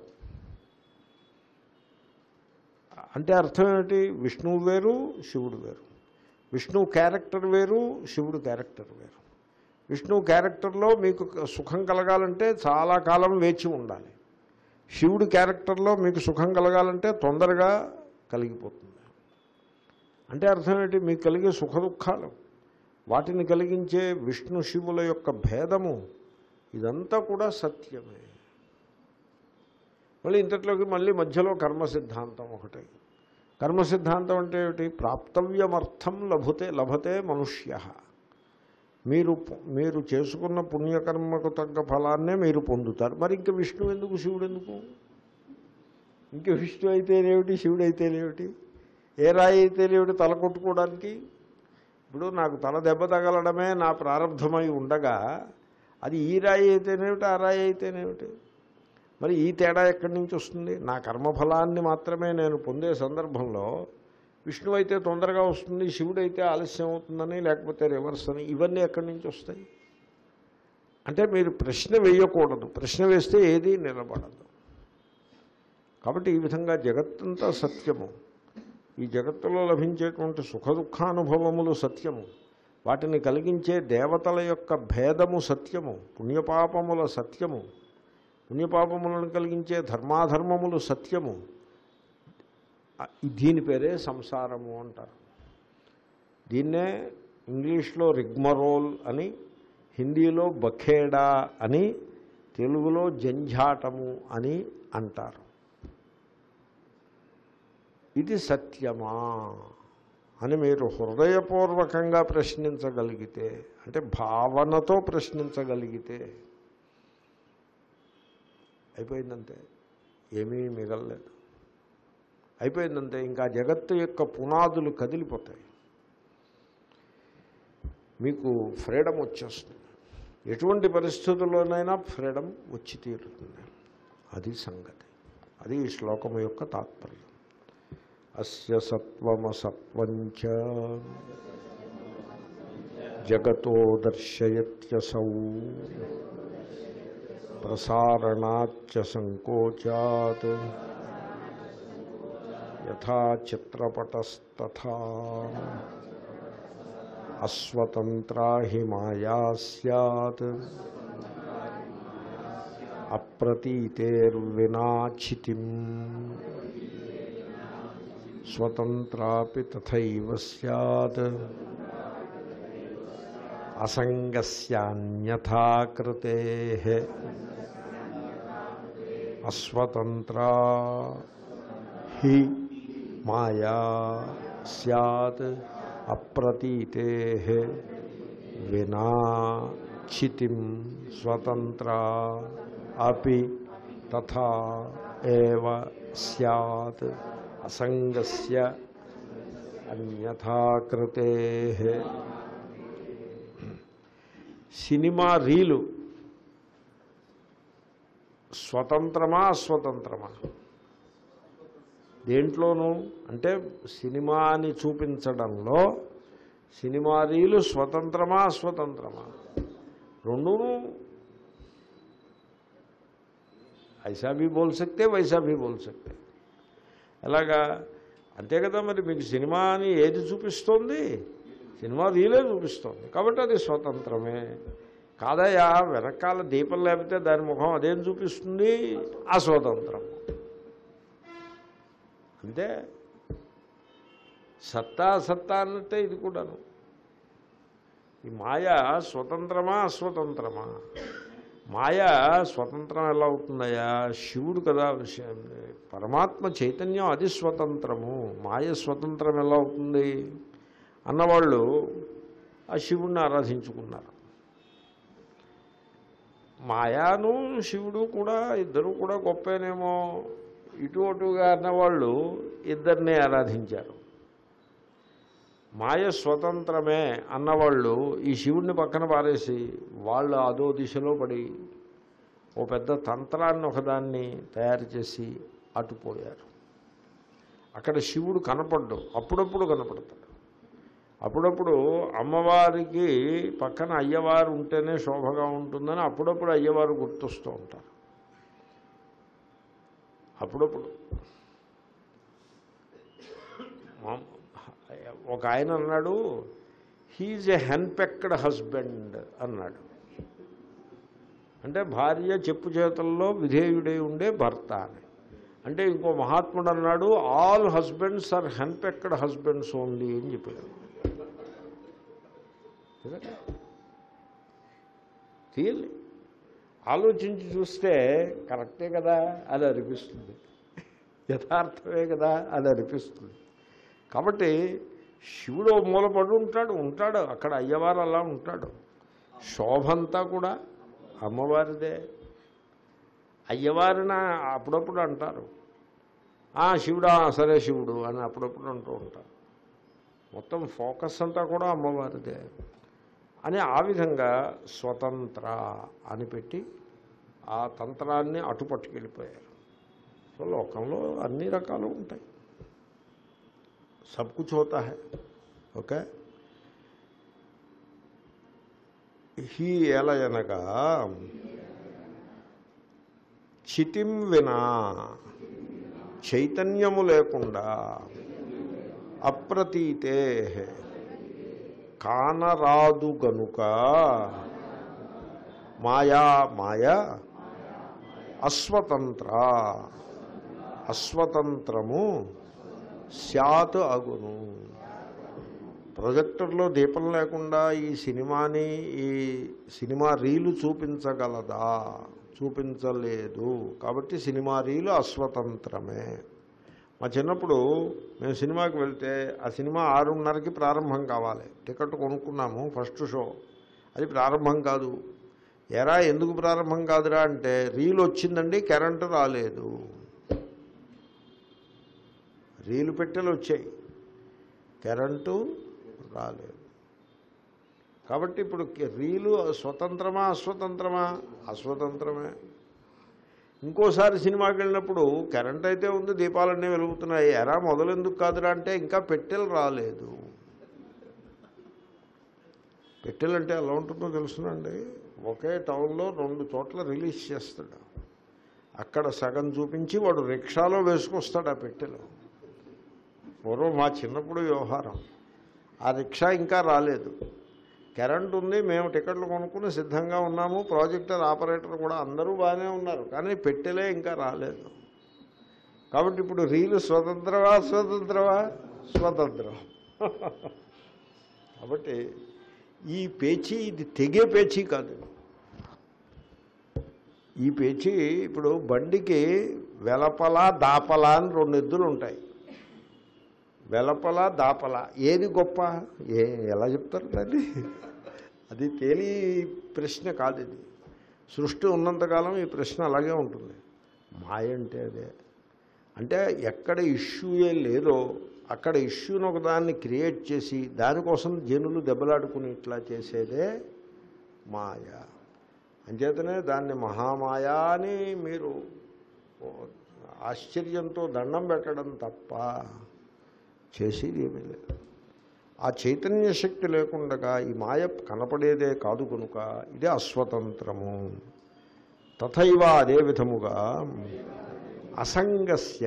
అంటే అర్థం ఏమిటి విష్ణువు వేరు శివుడు వేరు విష్ణువు క్యారెక్టర్ వేరు శివుడు క్యారెక్టర్ వేరు విష్ణువు క్యారెక్టర్లో మీకు సుఖం కలగాలంటే చాలా కాలం వేచి ఉండాలి శివుడి క్యారెక్టర్లో మీకు సుఖం కలగాలంటే తొందరగా కలిగిపోతుంది అంటే అర్థం ఏంటి మీకు కలిగే సుఖ దుఃఖాలు వాటిని కలిగించే విష్ణు శివుల యొక్క భేదము ఇదంతా కూడా సత్యమే మళ్ళీ ఇంతట్లోకి మళ్ళీ మధ్యలో కర్మ సిద్ధాంతం ఒకటి కర్మ సిద్ధాంతం అంటే ఏమిటి ప్రాప్తవ్యమర్థం లభతే లభతే మనుష్య మీరు పు- మీరు చేసుకున్న పుణ్యకర్మకు తగ్గ ఫలాన్నే మీరు పొందుతారు మరి ఇంక విష్ణు ఎందుకు శివుడు ఎందుకు ఇంక విష్ణు అయితేనేమిటి శివుడు అయితేనేమిటి ఏ రాయి అయితేనేమిటి తల కొట్టుకోవడానికి ఇప్పుడు నాకు తల దెబ్బ తగలడమే నా ప్రారంభమై ఉండగా అది ఈ రాయి అయితేనేమిటి ఆ రాయి అయితేనేమిటి మరి ఈ తేడా ఎక్కడి నుంచి వస్తుంది నా కర్మఫలాన్ని మాత్రమే నేను పొందే సందర్భంలో విష్ణువు అయితే తొందరగా వస్తుంది శివుడు అయితే ఆలస్యం అవుతుందని లేకపోతే రివర్స్ అని ఇవన్నీ ఎక్కడి నుంచి వస్తాయి అంటే మీరు ప్రశ్న వేయకూడదు ప్రశ్న వేస్తే ఏదీ నిలబడదు కాబట్టి ఈ విధంగా జగత్తంతా సత్యము ఈ జగత్తులో లభించేటువంటి సుఖ దుఃఖానుభవములు సత్యము వాటిని కలిగించే దేవతల యొక్క భేదము సత్యము పుణ్యపాపముల సత్యము పుణ్యపాపములను కలిగించే ధర్మాధర్మములు సత్యము ఆ, దీని పేరే సంసారము అంటారు దీన్నే ఇంగ్లీష్లో రిగ్మరోల్ అని హిందీలో బఖేడా అని తెలుగులో జంఝాటము అని అంటారు ఇది సత్యమా అని మీరు హృదయపూర్వకంగా ప్రశ్నించగలిగితే అంటే భావనతో ప్రశ్నించగలిగితే అయిపోయిందంతే ఏమీ మిగలలేదు అయిపోయిందంతే ఇంకా జగత్తు యొక్క పునాదులు కదిలిపోతాయి మీకు ఫ్రీడమ్ వచ్చేస్తుంది ఎటువంటి పరిస్థితుల్లోనైనా ఫ్రీడమ్ వచ్చి తీరుతుంది అది సంగతి అది ఈ శ్లోకము యొక్క తాత్పర్యం అస్య సత్వమసత్వంచ జగతో దర్శయత్యసౌ ప్రసారణాచ్చ సంకోచాత్ యథా చిత్రపటస్తథా అస్వతంత్రా హి మాయా సత్ అప్రతీతేర్వినాచితిం స్వతంత్రాపి తథైవ సత్ అసంగస్యాన్యథాకృతే అస్వతంత్రా హి మాయా సత్ అప్రతీతే వినా చితిం స్వతంత్ర అపి తథా ఏవ సత్ అసంగస్య అన్యథాకృతే సినిమా రీలు స్వతంత్రమా అస్వతంత్రమా దేంట్లోనూ అంటే సినిమాని చూపించడంలో సినిమా రీలు స్వతంత్రమా అస్వతంత్రమా రెండూను ఐసా భీ బోల్ సక్తే వైసా భీ బోల్ సక్తే ఎలాగా అంతే కదా మరి మీకు సినిమాని ఏది చూపిస్తోంది సినిమా రీలే చూపిస్తోంది కాబట్టి అది స్వతంత్రమే కాదయా వెనకాల దీపం లేకపోతే దాని ముఖం అదేం చూపిస్తుంది అస్వతంత్రం అంతే సత్తా సత్తా అన్నట్టే ఇది కూడాను ఈ మాయ స్వతంత్రమా అస్వతంత్రమా మాయ స్వతంత్రం ఎలా అవుతుందయ్యా శివుడు కదా విషయం పరమాత్మ చైతన్యం అది స్వతంత్రము మాయ స్వతంత్రం ఎలా అవుతుంది అన్నవాళ్ళు ఆ శివుణ్ణి ఆరాధించుకున్నారు మాయాను శివుడు కూడా ఇద్దరు కూడా గొప్పనేమో ఇటు అటుగా అన్నవాళ్ళు ఇద్దరిని ఆరాధించారు మాయ స్వతంత్రమే అన్నవాళ్ళు ఈ శివుడిని పక్కన పారేసి వాళ్ళు అదో దిశలో పడి ఓ పెద్ద తంత్రాన్ని ఒకదాన్ని తయారు చేసి అటుపోయారు అక్కడ శివుడు కనపడ్డు అప్పుడప్పుడు కనపడతాడు అప్పుడప్పుడు అమ్మవారికి పక్కన అయ్యవారు ఉంటేనే శోభగా ఉంటుందని అప్పుడప్పుడు అయ్యవారు గుర్తొస్తూ ఉంటారు అప్పుడప్పుడు మా- ఒక ఆయన అన్నాడు హీజ్ ఎ హెన్పెక్డ్ హస్బెండ్ అన్నాడు అంటే భార్య చెప్పు చేతుల్లో విధేయుడై ఉండే భర్త అని అంటే ఇంకో మహాత్ముడు అన్నాడు all husbands are henpecked husbands only అని చెప్పాడు రియల్లీ ఆలోచించి చూస్తే కరెక్టే కదా అది అనిపిస్తుంది యథార్థమే కదా అది అనిపిస్తుంది కాబట్టి శివుడు ఓ మూల పడి ఉంటాడు ఉంటాడు అక్కడ అయ్యవారు అలా ఉంటాడు శోభంతా కూడా అమ్మవారిదే అయ్యవారిన అప్పుడప్పుడు అంటారు "ఆ, శివుడా సరే శివుడు అని అప్పుడప్పుడు అంటూ ఉంటారు మొత్తం ఫోకస్ అంతా కూడా అమ్మవారిదే అని ఆ విధంగా స్వతంత్ర అని పెట్టి ఆ తంత్రాన్ని అటు పట్టుకెళ్ళిపోయారు సో లోకంలో అన్ని రకాలు ఉంటాయి సబ్ కుచ్ హోతా హై ఓకే హీ ఎలా అనగా చితిం వినా చైతన్యము లేకుండా అప్రతీతే కానరాదు గనుక మాయా మాయ అస్వతంత్ర అస్వతంత్రము శాత్ అగును ప్రొజెక్టర్లో దీపం లేకుండా ఈ సినిమాని ఈ సినిమా రీలు చూపించగలదా చూపించలేదు కాబట్టి సినిమా రీలు అస్వతంత్రమే మా చిన్నప్పుడు మేము సినిమాకి వెళ్తే ఆ సినిమా ఆరున్నరకి ప్రారంభం కావాలి టికెట్ కొనుక్కున్నాము ఫస్ట్ షో అది ప్రారంభం కాదు ఎరా ఎందుకు ప్రారంభం కాదురా అంటే రీల్ వచ్చిందండి కరెంటు రాలేదు రీలు పెట్టెలు వచ్చాయి కరెంటు రాలేదు కాబట్టి ఇప్పుడు కి- రీలు స్వతంత్రమా అస్వతంత్రమా అస్వతంత్రమే ఇంకోసారి సినిమాకి వెళ్ళినప్పుడు కరెంట్ అయితే ఉంది దీపాలన్నీ వెలుగుతున్నాయి ఎరా మొదలెందుకు కాదురా అంటే ఇంకా పెట్టెలు రాలేదు పెట్టెలు అంటే ఎలా ఉంటుందో తెలుసునండి ఒకే టౌన్లో రెండు చోట్ల రిలీజ్ చేస్తాడు అక్కడ సగం చూపించి వాడు రిక్షాలో వేసుకొస్తాడు ఆ పెట్టెలు పూర్వం మా చిన్నప్పుడు వ్యవహారం ఆ రిక్షా ఇంకా రాలేదు కరెంట్ ఉంది మేము టికెట్లు కొనుక్కుని సిద్ధంగా ఉన్నాము ప్రాజెక్టర్ ఆపరేటర్ కూడా అందరూ బాగానే ఉన్నారు కానీ పెట్టెలే ఇంకా రాలేదు కాబట్టి ఇప్పుడు రీలు స్వతంత్రమా స్వతంత్రమా స్వతంత్రం కాబట్టి ఈ పేచీ ఇది తెగే పేచీ కాదు ఈ పేచీ ఇప్పుడు బండికి వెలపల దాపల అని రెండు ఎద్దులు ఉంటాయి వెలపల దాపల ఏది గొప్ప ఏ ఎలా చెప్తారు దాన్ని అది తేలి ప్రశ్న కాదు ఇది సృష్టి ఉన్నంతకాలం ఈ ప్రశ్న అలాగే ఉంటుంది మాయ అంటే అదే అంటే ఎక్కడ ఇష్యూయే లేదో అక్కడ ఇష్యూని ఒకదాన్ని క్రియేట్ చేసి దానికోసం జనులు దెబ్బలాడుకుని ఇట్లా చేసేదే మాయ అంచేతనే దాన్ని మహామాయా అని మీరు ఓ ఆశ్చర్యంతో దండం పెట్టడం తప్ప చేసేది ఏమీ లేదు ఆ చైతన్య శక్తి లేకుండా ఈ మాయ కనపడేదే కాదు కనుక ఇదే అస్వతంత్రము తథైవ అదే విధముగా అసంగస్య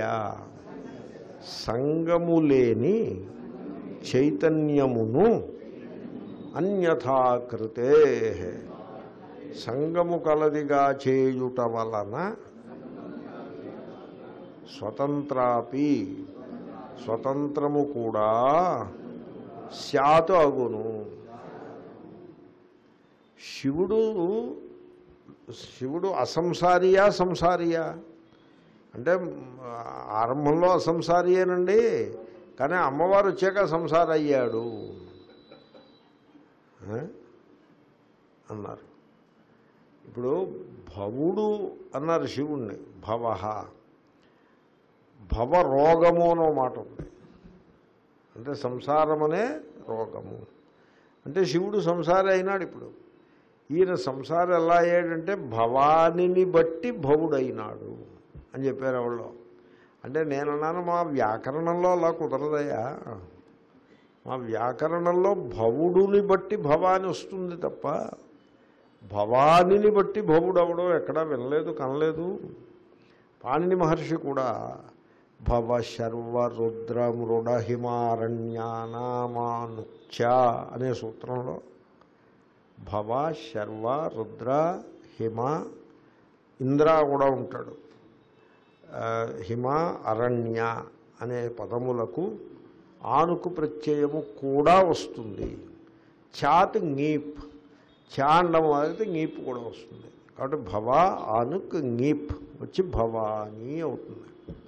సంగము లేని చైతన్యమును అన్యథాకృతే సంగము కలదిగా చేయుట వలన స్వతంత్రాపి స్వతంత్రము కూడా శాతు అగును శివుడు శివుడు అసంసారియా సంసారియా అంటే ఆరంభంలో అసంసారియేనండి కానీ అమ్మవారు వచ్చాక సంసార అయ్యాడు ఆ? అన్నారు ఇప్పుడు భవుడు అన్నారు శివుణ్ణి భవ భవ రోగము అనో మాట ఉంది అంటే సంసారం అనే రోగము అంటే శివుడు సంసారి అయినాడు ఇప్పుడు ఈయన సంసారం ఎలా అయ్యాడంటే భవానిని బట్టి భవుడైనాడు అని చెప్పారు ఎవరో అంటే నేను అన్నాను మా వ్యాకరణంలో అలా కుదరదయ్యా మా వ్యాకరణంలో భవుడుని బట్టి భవాని వస్తుంది తప్ప భవానిని బట్టి భవుడు అవడం ఎక్కడా వినలేదు కనలేదు పాణిని మహర్షి కూడా భవ శర్వ రుద్ర మృడ హిమారణ్యానామానుచ అనే సూత్రంలో భవ శర్వ రుద్ర హిమ ఇంద్ర కూడా ఉంటాడు ఆ, హిమ అరణ్య అనే పదములకు ఆనుకు ప్రత్యయము కూడా వస్తుంది చాత్ ngీప్ చా అండం అయితే ngీప్ కూడా వస్తుంది కాబట్టి భవ ఆనుక్ ngీప్ వచ్చి భవానీ అవుతుంది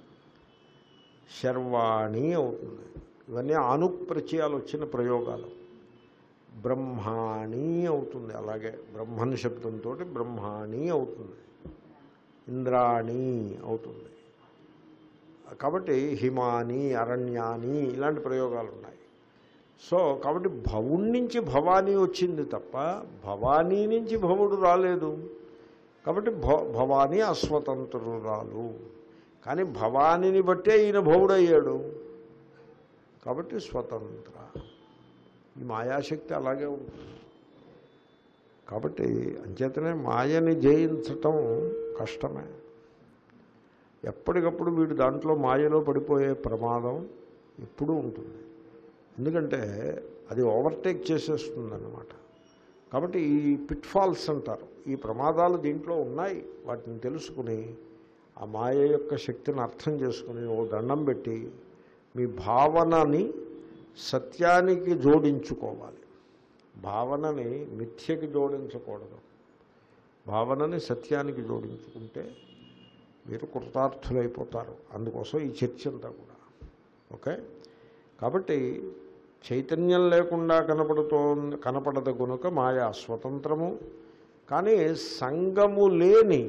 శర్వాణి అవుతుంది ఇవన్నీ ఆనుక్ ప్రత్యయాలు వచ్చిన ప్రయోగాలు బ్రహ్మాణి అవుతుంది అలాగే బ్రహ్మన్ శబ్దంతో బ్రహ్మాణి అవుతుంది ఇంద్రాణి అవుతుంది కాబట్టి హిమాని అరణ్యాని ఇలాంటి ప్రయోగాలు ఉన్నాయి సో కాబట్టి భవుడి నుంచి భవానీ వచ్చింది తప్ప భవానీ నుంచి భవుడు రాలేదు కాబట్టి భ భవానీ అస్వతంత్రురాలు కానీ భవానీని బట్టే ఈయన భవుడయ్యాడు కాబట్టి స్వతంత్ర ఈ మాయాశక్తి అలాగే ఉంటుంది కాబట్టి అంచేతనే మాయని జయించటం కష్టమే ఎప్పటికప్పుడు వీడు దాంట్లో మాయలో పడిపోయే ప్రమాదం ఎప్పుడూ ఉంటుంది ఎందుకంటే అది ఓవర్టేక్ చేసేస్తుంది అన్నమాట కాబట్టి ఈ పిట్ఫాల్స్ అంటారు ఈ ప్రమాదాలు దీంట్లో ఉన్నాయి వాటిని తెలుసుకుని ఆ మాయ యొక్క శక్తిని అర్థం చేసుకుని ఓ దండం పెట్టి మీ భావనని సత్యానికి జోడించుకోవాలి భావనని మిథ్యకి జోడించకూడదు భావనని సత్యానికి జోడించుకుంటే మీరు కృతార్థులైపోతారు అందుకోసం ఈ చర్చ అంతా కూడా ఓకే కాబట్టి చైతన్యం లేకుండా కనపడుతో కనపడదు కనుక మాయా స్వతంత్రము కానీ సంగము లేని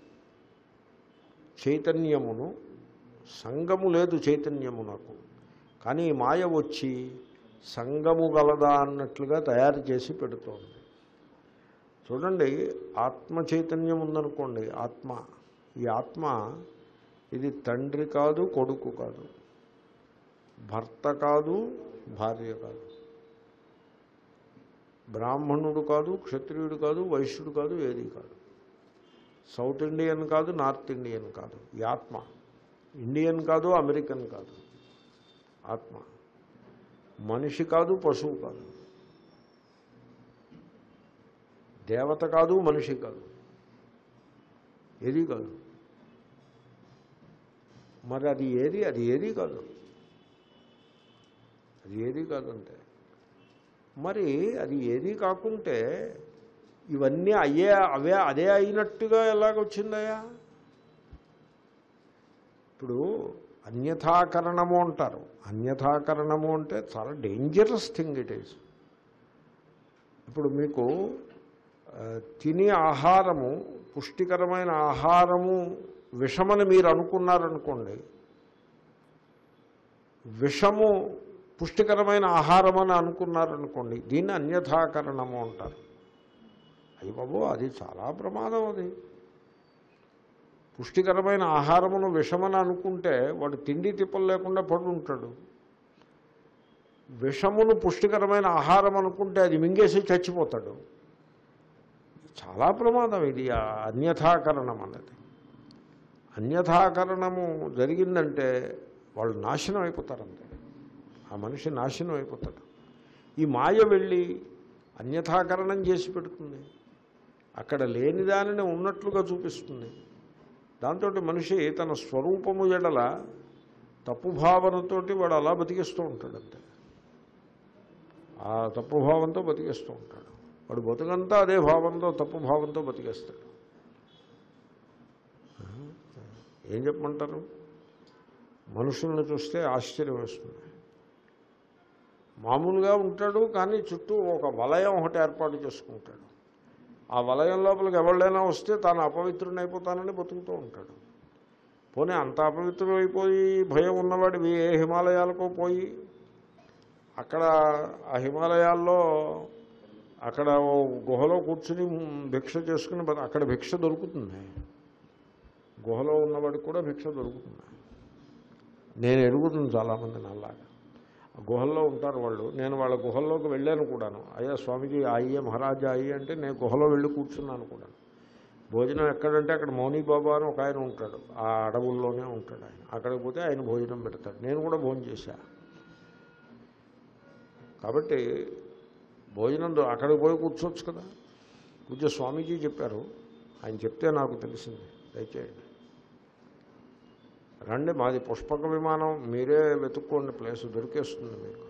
చైతన్యమును సంగము లేదు చైతన్యమునకు కానీ ఈ మాయ వచ్చి సంగము గలదా అన్నట్లుగా తయారు చేసి పెడుతోంది చూడండి ఆత్మ చైతన్యం ఉందనుకోండి ఆత్మ ఈ ఆత్మ ఇది తండ్రి కాదు కొడుకు కాదు భర్త కాదు భార్య కాదు బ్రాహ్మణుడు కాదు క్షత్రియుడు కాదు వైశ్యుడు కాదు ఏది కాదు సౌత్ ఇండియన్ కాదు నార్త్ ఇండియన్ కాదు ఈ ఆత్మ ఇండియన్ కాదు అమెరికన్ కాదు ఆత్మ మనిషి కాదు పశువు కాదు దేవత కాదు మనిషి కాదు ఏది కాదు మరి అది ఏది అది ఏది కాదు అది ఏది కాదంటే మరి అది ఏది కాకుంటే ఇవన్నీ అయ్యే అవే అదే అయినట్టుగా ఎలాగొచ్చిందయా ఇప్పుడు అన్యథాకరణము అంటారు అన్యథాకరణము అంటే చాలా డేంజరస్ థింగ్ ఇట్ ఈజ్ ఇప్పుడు మీకు ఆ, తినే ఆహారము పుష్టికరమైన ఆహారము విషమని మీరు అనుకున్నారనుకోండి విషము పుష్టికరమైన ఆహారం అని అనుకున్నారనుకోండి దీన్ని అన్యథాకరణము అంటారు అయ్యి బాబు అది చాలా ప్రమాదం అది పుష్టికరమైన ఆహారమును విషమని అనుకుంటే వాడు తిండి తిప్పలు లేకుండా పడి ఉంటాడు విషమును పుష్టికరమైన ఆహారం అనుకుంటే అది మింగేసి చచ్చిపోతాడు చాలా ప్రమాదం ఇది ఆ అన్యథాకరణం అన్నది అన్యథాకరణము జరిగిందంటే వాళ్ళు నాశనం అయిపోతారంతే ఆ మనిషి నాశనం అయిపోతాడు ఈ మాయ వెళ్ళి అన్యథాకరణం చేసి పెడుతుంది అక్కడ లేని దానిని ఉన్నట్లుగా చూపిస్తుంది దాంతో మనిషి తన స్వరూపము ఎడల తప్పు భావనతోటి వాడు అలా బతికిస్తూ ఉంటాడు అంతే ఆ తప్పు భావంతో బతికిస్తూ ఉంటాడు వాడు బతుకంతా అదే భావంతో తప్పు భావంతో బతికేస్తాడు ఏం చెప్పమంటారు మనుషుల్ని చూస్తే ఆశ్చర్యం వేస్తుంది మామూలుగా ఉంటాడు కానీ చుట్టూ ఒక వలయం ఒకటి ఏర్పాటు చేసుకుంటాడు ఆ వలయం లోపలికి ఎవళ్ళైనా వస్తే తాను అపవిత్రుని అయిపోతానని బతుకుతూ ఉంటాడు పోనీ అంత అపవిత్రం అయిపోయి భయం ఉన్నవాడు ఏ హిమాలయాలకో పోయి అక్కడ ఆ హిమాలయాల్లో అక్కడ ఓ గుహలో కూర్చుని భిక్ష చేసుకుని బత- అక్కడ భిక్ష దొరుకుతుంది గుహలో ఉన్నవాడికి కూడా భిక్ష దొరుకుతుంది నేను ఎరుగుతుంది చాలామంది అలాగా గుహల్లో ఉంటారు వాళ్ళు నేను వాళ్ళ గుహల్లోకి వెళ్ళాను కూడాను అయ్యా స్వామిజీ అయ్యే మహారాజా అయ్యి అంటే నేను గుహలో వెళ్ళి కూర్చున్నాను కూడా భోజనం ఎక్కడంటే అక్కడ మౌని బాబా అని ఒక ఆయన ఉంటాడు ఆ అడవుల్లోనే ఉంటాడు ఆయన అక్కడికి పోతే ఆయన భోజనం పెడతాడు నేను కూడా భోజనం చేశా కాబట్టి భోజనం దో- అక్కడికి పోయి కూర్చోవచ్చు కదా పూజ్య స్వామీజీ చెప్పారు ఆయన చెప్తే నాకు తెలిసింది దయచేయండి రండి మాది పుష్పక విమానం మీరే వెతుక్కోండి ప్లేస్ దొరికేస్తుంది మీకు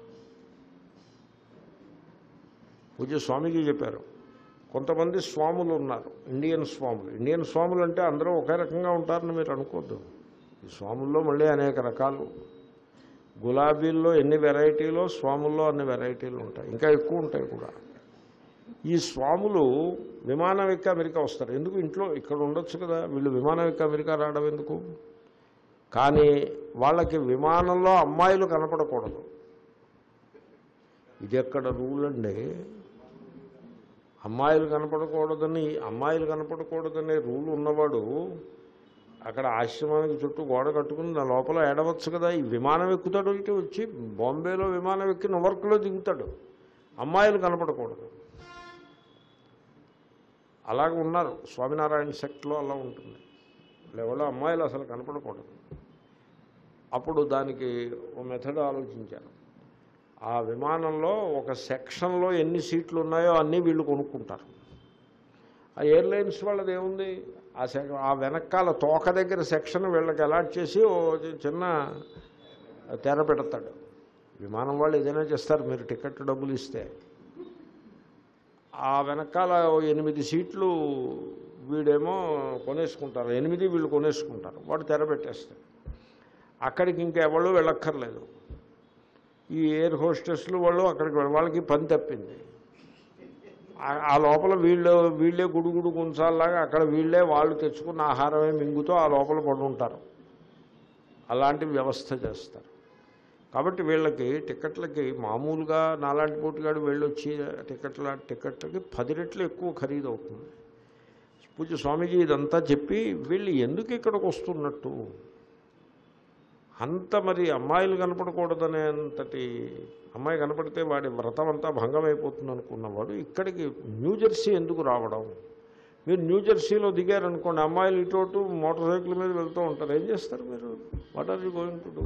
పూజ్య స్వామీజీ చెప్పారు కొంతమంది స్వాములు ఉన్నారు ఇండియన్ స్వాములు ఇండియన్ స్వాములు అంటే అందరూ ఒకే రకంగా ఉంటారని మీరు అనుకోవద్దు ఈ స్వాముల్లో మళ్ళీ అనేక రకాలు గులాబీల్లో ఎన్ని వెరైటీలో స్వాముల్లో అన్ని వెరైటీలు ఉంటాయి ఇంకా ఎక్కువ ఉంటాయి కూడా ఈ స్వాములు విమానం ఎక్కి అమెరికా వస్తారు ఎందుకు ఇంట్లో ఇక్కడ ఉండొచ్చు కదా వీళ్ళు విమానం ఎక్కి అమెరికా రావడం ఎందుకు కానీ వాళ్ళకి విమానంలో అమ్మాయిలు కనపడకూడదు ఇది ఎక్కడ రూల్ అండి అమ్మాయిలు కనపడకూడదని అమ్మాయిలు కనపడకూడదనే రూల్ ఉన్నవాడు అక్కడ ఆశ్రమానికి చుట్టూ గోడ కట్టుకుని నా లోపల ఏడవచ్చు కదా ఈ విమానం ఎక్కుతాడు ఇటు వచ్చి బాంబేలో విమానం ఎక్కి నవర్క్లో దిగుతాడు అమ్మాయిలు కనపడకూడదు అలాగ ఉన్నారు స్వామినారాయణ సెక్ట్లో అలా ఉంటుంది ఎవరో అమ్మాయిలు అసలు కనపడకూడదు అప్పుడు దానికి ఓ మెథడ్ ఆలోచించారు ఆ విమానంలో ఒక సెక్షన్లో ఎన్ని సీట్లు ఉన్నాయో అన్నీ వీళ్ళు కొనుక్కుంటారు ఆ ఎయిర్లైన్స్ వాళ్ళది ఏముంది ఆ సెక్ ఆ వెనకాల తోక దగ్గర సెక్షన్ వీళ్ళకి అలాట్ చేసి ఓ చిన్న తెర పెడతాడు విమానం వాళ్ళు ఏదైనా చేస్తారు మీరు టికెట్ డబ్బులు ఇస్తే ఆ వెనకాల ఓ ఎనిమిది సీట్లు వీడేమో కొనేసుకుంటారు ఎనిమిది వీళ్ళు కొనేసుకుంటారు వాడు తెర పెట్టేస్తాడు అక్కడికి ఇంకెవళ్ళు వెళ్ళక్కర్లేదు ఈ ఎయిర్ హోస్టెస్లు వాళ్ళు అక్కడికి వెళ్ళ- వాళ్ళకి పని తప్పింది ఆ- ఆ లోపల వీళ్ళు వీళ్ళే గుడుగుడు గుంచాలాగా అక్కడ వీళ్ళే వాళ్ళు తెచ్చుకున్న ఆహారమే మింగుతో ఆ లోపల పడి ఉంటారు అలాంటి వ్యవస్థ చేస్తారు కాబట్టి వీళ్ళకి టికెట్లకి మామూలుగా నాలాంటి పోటీగాడు వెళ్ళొచ్చి టికెట్ల టికెట్లకి పది రెట్లు ఎక్కువ ఖరీదు అవుతుంది పూజ స్వామీజీ ఇదంతా చెప్పి వీళ్ళు ఎందుకు ఇక్కడికి వస్తున్నట్టు అంత మరి అమ్మాయిలు కనపడకూడదనేంతటి అమ్మాయి కనపడితే వాడి వ్రతం అంతా భంగం అయిపోతుంది అనుకున్నవాడు ఇక్కడికి న్యూజెర్సీ ఎందుకు రావడం మీరు న్యూజెర్సీలో దిగారనుకోండి అమ్మాయిలు ఇటు అటు మోటార్ సైకిల్ మీద వెళ్తూ ఉంటారు ఏం చేస్తారు మీరు what are you going to do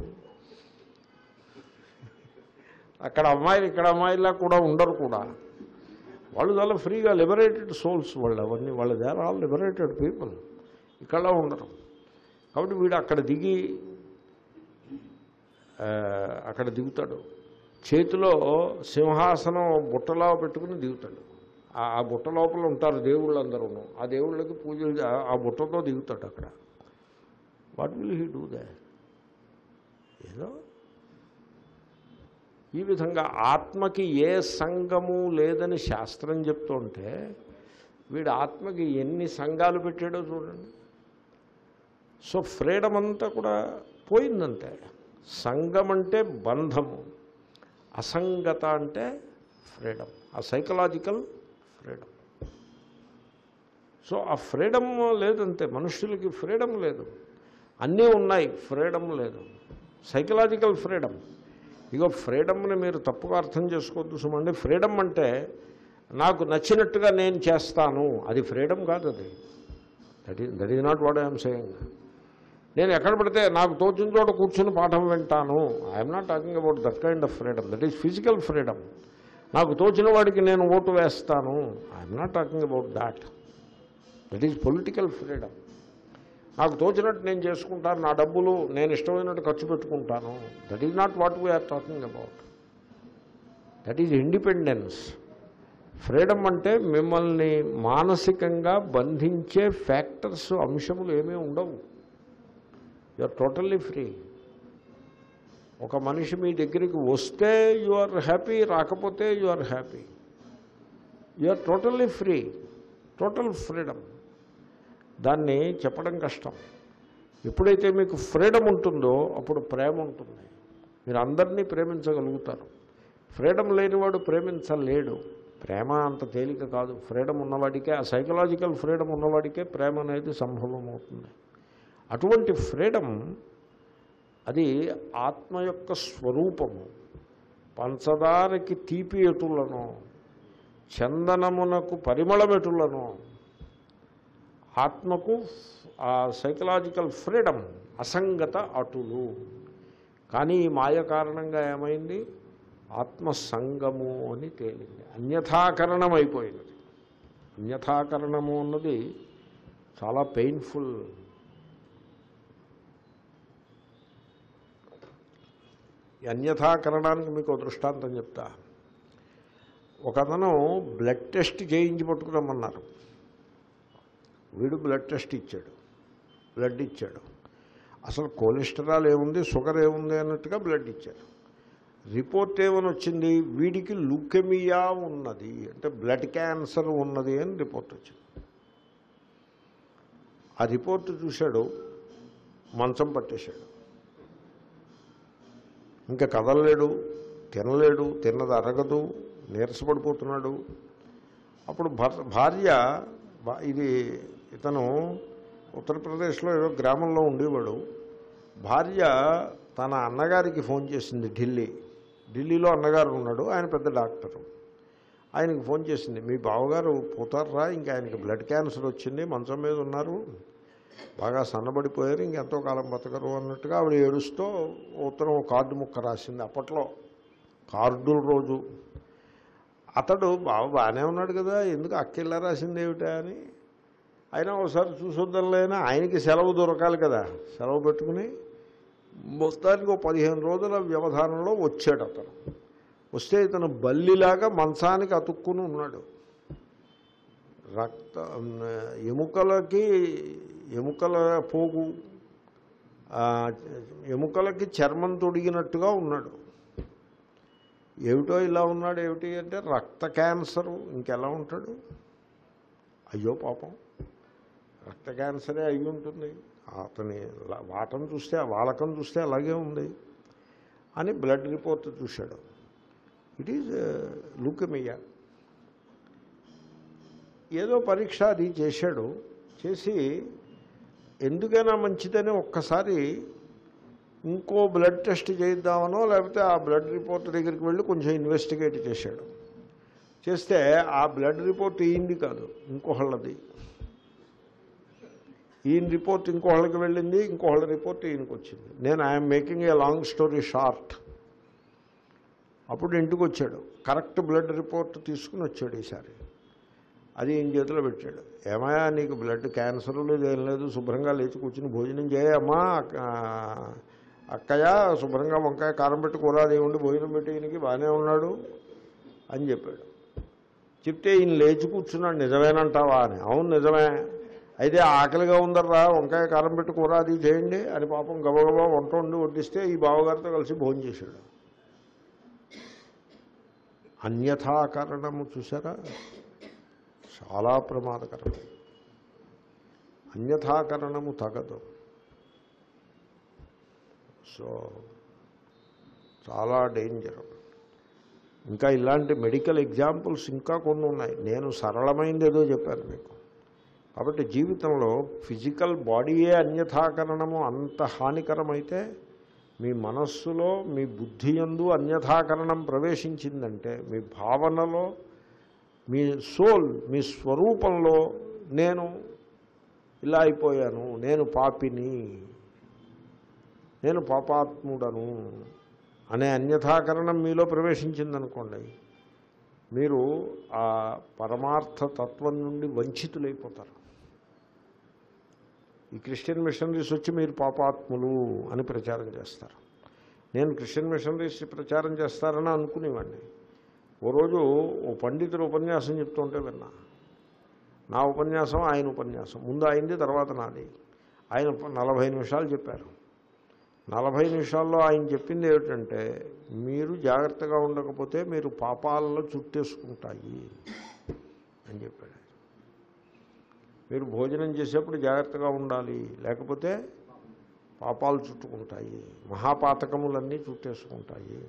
అక్కడ అమ్మాయిలు ఇక్కడ అమ్మాయిలా కూడా ఉండరు కూడా వాళ్ళు చాలా ఫ్రీగా లిబరేటెడ్ సోల్స్ వాళ్ళు అవన్నీ వాళ్ళు they are all liberated people ఇక్కడ ఉండరు కాబట్టి వీడు అక్కడ దిగి ఆ, అక్కడ దిగుతాడు చేతిలో సింహాసనం బుట్టలా పెట్టుకుని దిగుతాడు ఆ ఆ బుట్ట లోపల ఉంటారు దేవుళ్ళు అందరూ ఆ దేవుళ్ళకి పూజలు చే- ఆ బుట్టతో దిగుతాడు అక్కడ what will he do they ఏదో ఈ విధంగా ఆత్మకి ఏ సంఘము లేదని శాస్త్రం చెప్తుంటే వీడు ఆత్మకి ఎన్ని సంఘాలు పెట్టాడో చూడండి సో ఫ్రీడమ్ అంతా కూడా పోయిందంతే సంఘం అంటే బంధము అసంగత అంటే ఫ్రీడమ్ ఆ సైకలాజికల్ ఫ్రీడమ్ సో ఆ ఫ్రీడమ్ లేదంతే మనుషులకి ఫ్రీడమ్ లేదు అన్నీ ఉన్నాయి ఫ్రీడమ్ లేదు సైకలాజికల్ ఫ్రీడమ్ ఇగో ఫ్రీడమ్ని మీరు తప్పుగా అర్థం చేసుకోవద్దు సుమండి ఫ్రీడమ్ అంటే నాకు నచ్చినట్టుగా నేను చేస్తాను అది ఫ్రీడమ్ కాదు అది దట్ ఈ that is not what I'm saying నేను ఎక్కడ పడితే నాకు తోచిన చోట కూర్చుని పాఠం వింటాను I'm not talking about that kind of freedom that is physical freedom నాకు తోచిన వాడికి నేను ఓటు వేస్తాను I'm not talking about that that is political freedom నాకు తోచినట్టు నేను చేసుకుంటాను నా డబ్బులు నేను ఇష్టమైనట్టు ఖర్చు పెట్టుకుంటాను that is not what we're talking about that is independence freedom అంటే మిమ్మల్ని మానసికంగా బంధించే ఫ్యాక్టర్స్ అంశములు ఏమీ ఉండవు యు ఆర్ టోటల్లీ ఫ్రీ ఒక మనిషి మీ దగ్గరికి వస్తే యు ఆర్ హ్యాపీ రాకపోతే you are happy you are totally free total freedom దాన్ని చెప్పడం కష్టం ఎప్పుడైతే మీకు ఫ్రీడమ్ ఉంటుందో అప్పుడు ప్రేమ ఉంటుంది మీరు అందరినీ ప్రేమించగలుగుతారు ఫ్రీడమ్ లేనివాడు ప్రేమించలేడు ప్రేమ అంత తేలిక కాదు ఫ్రీడమ్ ఉన్నవాడికే ఆ సైకలాజికల్ ఫ్రీడమ్ ఉన్నవాడికే ప్రేమ అనేది సంభవం అవుతుంది అటువంటి ఫ్రీడమ్ అది ఆత్మ యొక్క స్వరూపము పంచదారకి తీపి ఎటులను చందనమునకు పరిమళమెటులను ఆత్మకు ఆ సైకలాజికల్ ఫ్రీడమ్ అసంగత అటులు కానీ ఈ మాయ కారణంగా ఏమైంది ఆత్మసంగము అని తేలింది అన్యథాకరణం అయిపోయింది అన్యథాకరణము అన్నది చాలా పెయిన్ఫుల్ ఈ అన్యథాకరణానికి మీకు ఒక దృష్టాంతం చెప్తా ఒకతను బ్లడ్ టెస్ట్ చేయించి పట్టుకురమ్మన్నారు వీడు బ్లడ్ టెస్ట్ ఇచ్చాడు బ్లడ్ ఇచ్చాడు అసలు కొలెస్టరాల్ ఏముంది షుగర్ ఏముంది అన్నట్టుగా బ్లడ్ ఇచ్చాడు రిపోర్ట్ ఏమని వచ్చింది వీడికి లుకెమియా ఉన్నది అంటే బ్లడ్ క్యాన్సర్ ఉన్నది అని రిపోర్ట్ వచ్చింది ఆ రిపోర్ట్ చూశాడు మంచం పట్టేశాడు ఇంకా కదలలేడు తినలేడు తిన్నది అరగదు నీరసపడిపోతున్నాడు అప్పుడు భర్ భార్య భా- ఇది ఇతను ఉత్తరప్రదేశ్లో ఏదో గ్రామంలో ఉండేవాడు భార్య తన అన్నగారికి ఫోన్ చేసింది ఢిల్లీ ఢిల్లీలో అన్నగారు ఉన్నాడు ఆయన పెద్ద డాక్టరు ఆయనకి ఫోన్ చేసింది మీ బావగారు పోతారా ఇంకా ఆయనకి బ్లడ్ క్యాన్సర్ వచ్చింది మంచం మీద ఉన్నారు బాగా సన్నబడిపోయారు ఇంకెంతో కాలం బతకరు అన్నట్టుగా ఆవిడ ఏడుస్తూ ఉత్తరం ఓ కార్డు ముక్క రాసింది అప్పట్లో కార్డుల రోజు అతడు బావ బాగానే ఉన్నాడు కదా ఎందుకు అక్కిళ్ళ రాసింది ఏమిటా అని అయినా ఒకసారి చూసొద్దాంలేనా ఆయనకి సెలవు దొరకాలి కదా సెలవు పెట్టుకుని మొత్తానికి ఒక పదిహేను రోజుల వ్యవధానంలో వచ్చాడు అతను వస్తే ఇతను బల్లిలాగా మంచానికి అతుక్కుని ఉన్నాడు రక్త ఎముకలకి ఎముకల పోగు ఆ, ఎముకలకి చర్మం తొడిగినట్టుగా ఉన్నాడు ఏమిటో ఇలా ఉన్నాడు ఏమిటి అంటే రక్త క్యాన్సరు ఇంకెలా ఉంటాడు అయ్యో పాపం రక్త క్యాన్సరే అయి ఉంటుంది అతని ల- వాటం చూస్తే ఆ వాలకం చూస్తే అలాగే ఉంది అని బ్లడ్ రిపోర్ట్ చూశాడు ఇట్ ఈజ్ లూకమియా ఏదో పరీక్ష అది చేశాడు చేసి ఎందుకైనా మంచిదని ఒక్కసారి ఇంకో బ్లడ్ టెస్ట్ చేద్దామనో లేకపోతే ఆ బ్లడ్ రిపోర్ట్ దగ్గరికి వెళ్ళి కొంచెం ఇన్వెస్టిగేట్ చేశాడు చేస్తే ఆ బ్లడ్ రిపోర్ట్ ఈయనది కాదు ఇంకోహళ్ళది ఈయన రిపోర్ట్ ఇంకోహళ్ళకి వెళ్ళింది ఇంకోహళ్ళ రిపోర్ట్ ఈయనకి వచ్చింది నేను I'm making a long story short అప్పుడు ఇంటికి వచ్చాడు కరెక్ట్ బ్లడ్ రిపోర్ట్ తీసుకుని వచ్చాడు ఈసారి అది ఈయన చేతిలో పెట్టాడు ఏమయ్యా నీకు బ్లడ్ క్యాన్సర్ లేదు ఏం లేదు శుభ్రంగా లేచి కూర్చుని భోజనం చేయమ్మా అక్కయ్య శుభ్రంగా వంకాయ కారం పెట్టి కూర అది ఉండి భోజనం పెట్టి ఈయనకి బాగానే ఉన్నాడు అని చెప్పాడు చెప్తే ఈయన లేచి కూర్చున్నాడు నిజమేనంటావా అని అవును నిజమే అయితే ఆకలిగా ఉందర్రా వంకాయ కారం పెట్టి కూర అది చేయండి అని పాపం గబగబా వంట వండి వడ్డిస్తే ఈ బావగారితో కలిసి భోజనం చేశాడు అన్యథాకరణము చూసారా చాలా ప్రమాదకరం అన్యథాకరణము తగదు సో చాలా డేంజర్ ఇంకా ఇలాంటి మెడికల్ ఎగ్జాంపుల్స్ ఇంకా కొన్ని ఉన్నాయి నేను సరళమైంది ఏదో చెప్పాను మీకు కాబట్టి జీవితంలో ఫిజికల్ బాడీయే అన్యథాకరణము అంత హానికరమైతే మీ మనస్సులో మీ బుద్ధి యందు అన్యథాకరణం ప్రవేశించిందంటే మీ భావనలో మీ సోల్ మీ స్వరూపంలో నేను ఇలా అయిపోయాను నేను పాపిని నేను పాపాత్ముడను అనే అన్యథాకరణం మీలో ప్రవేశించిందనుకోండి మీరు ఆ పరమార్థ తత్వం నుండి వంచితులైపోతారు ఈ క్రిస్టియన్ మిషనరీస్ వచ్చి మీరు పాపాత్ములు అని ప్రచారం చేస్తారు నేను క్రిస్టియన్ మిషనరీస్ ప్రచారం చేస్తారని అనుకునేవాడిని ఓ రోజు ఓ పండితుడు ఉపన్యాసం చెప్తుంటే విన్నా నా ఉపన్యాసం ఆయన ఉపన్యాసం ముందు అయింది తర్వాత నాది ఆయన నలభై నిమిషాలు చెప్పారు నలభై నిమిషాల్లో ఆయన చెప్పింది ఏమిటంటే మీరు జాగ్రత్తగా ఉండకపోతే మీరు పాపాలలో చుట్టేసుకుంటాయి అని చెప్పాడు ఆయన. మీరు భోజనం చేసేప్పుడు జాగ్రత్తగా ఉండాలి లేకపోతే పాపాలు చుట్టుకుంటాయి మహాపాతకములన్నీ చుట్టేసుకుంటాయి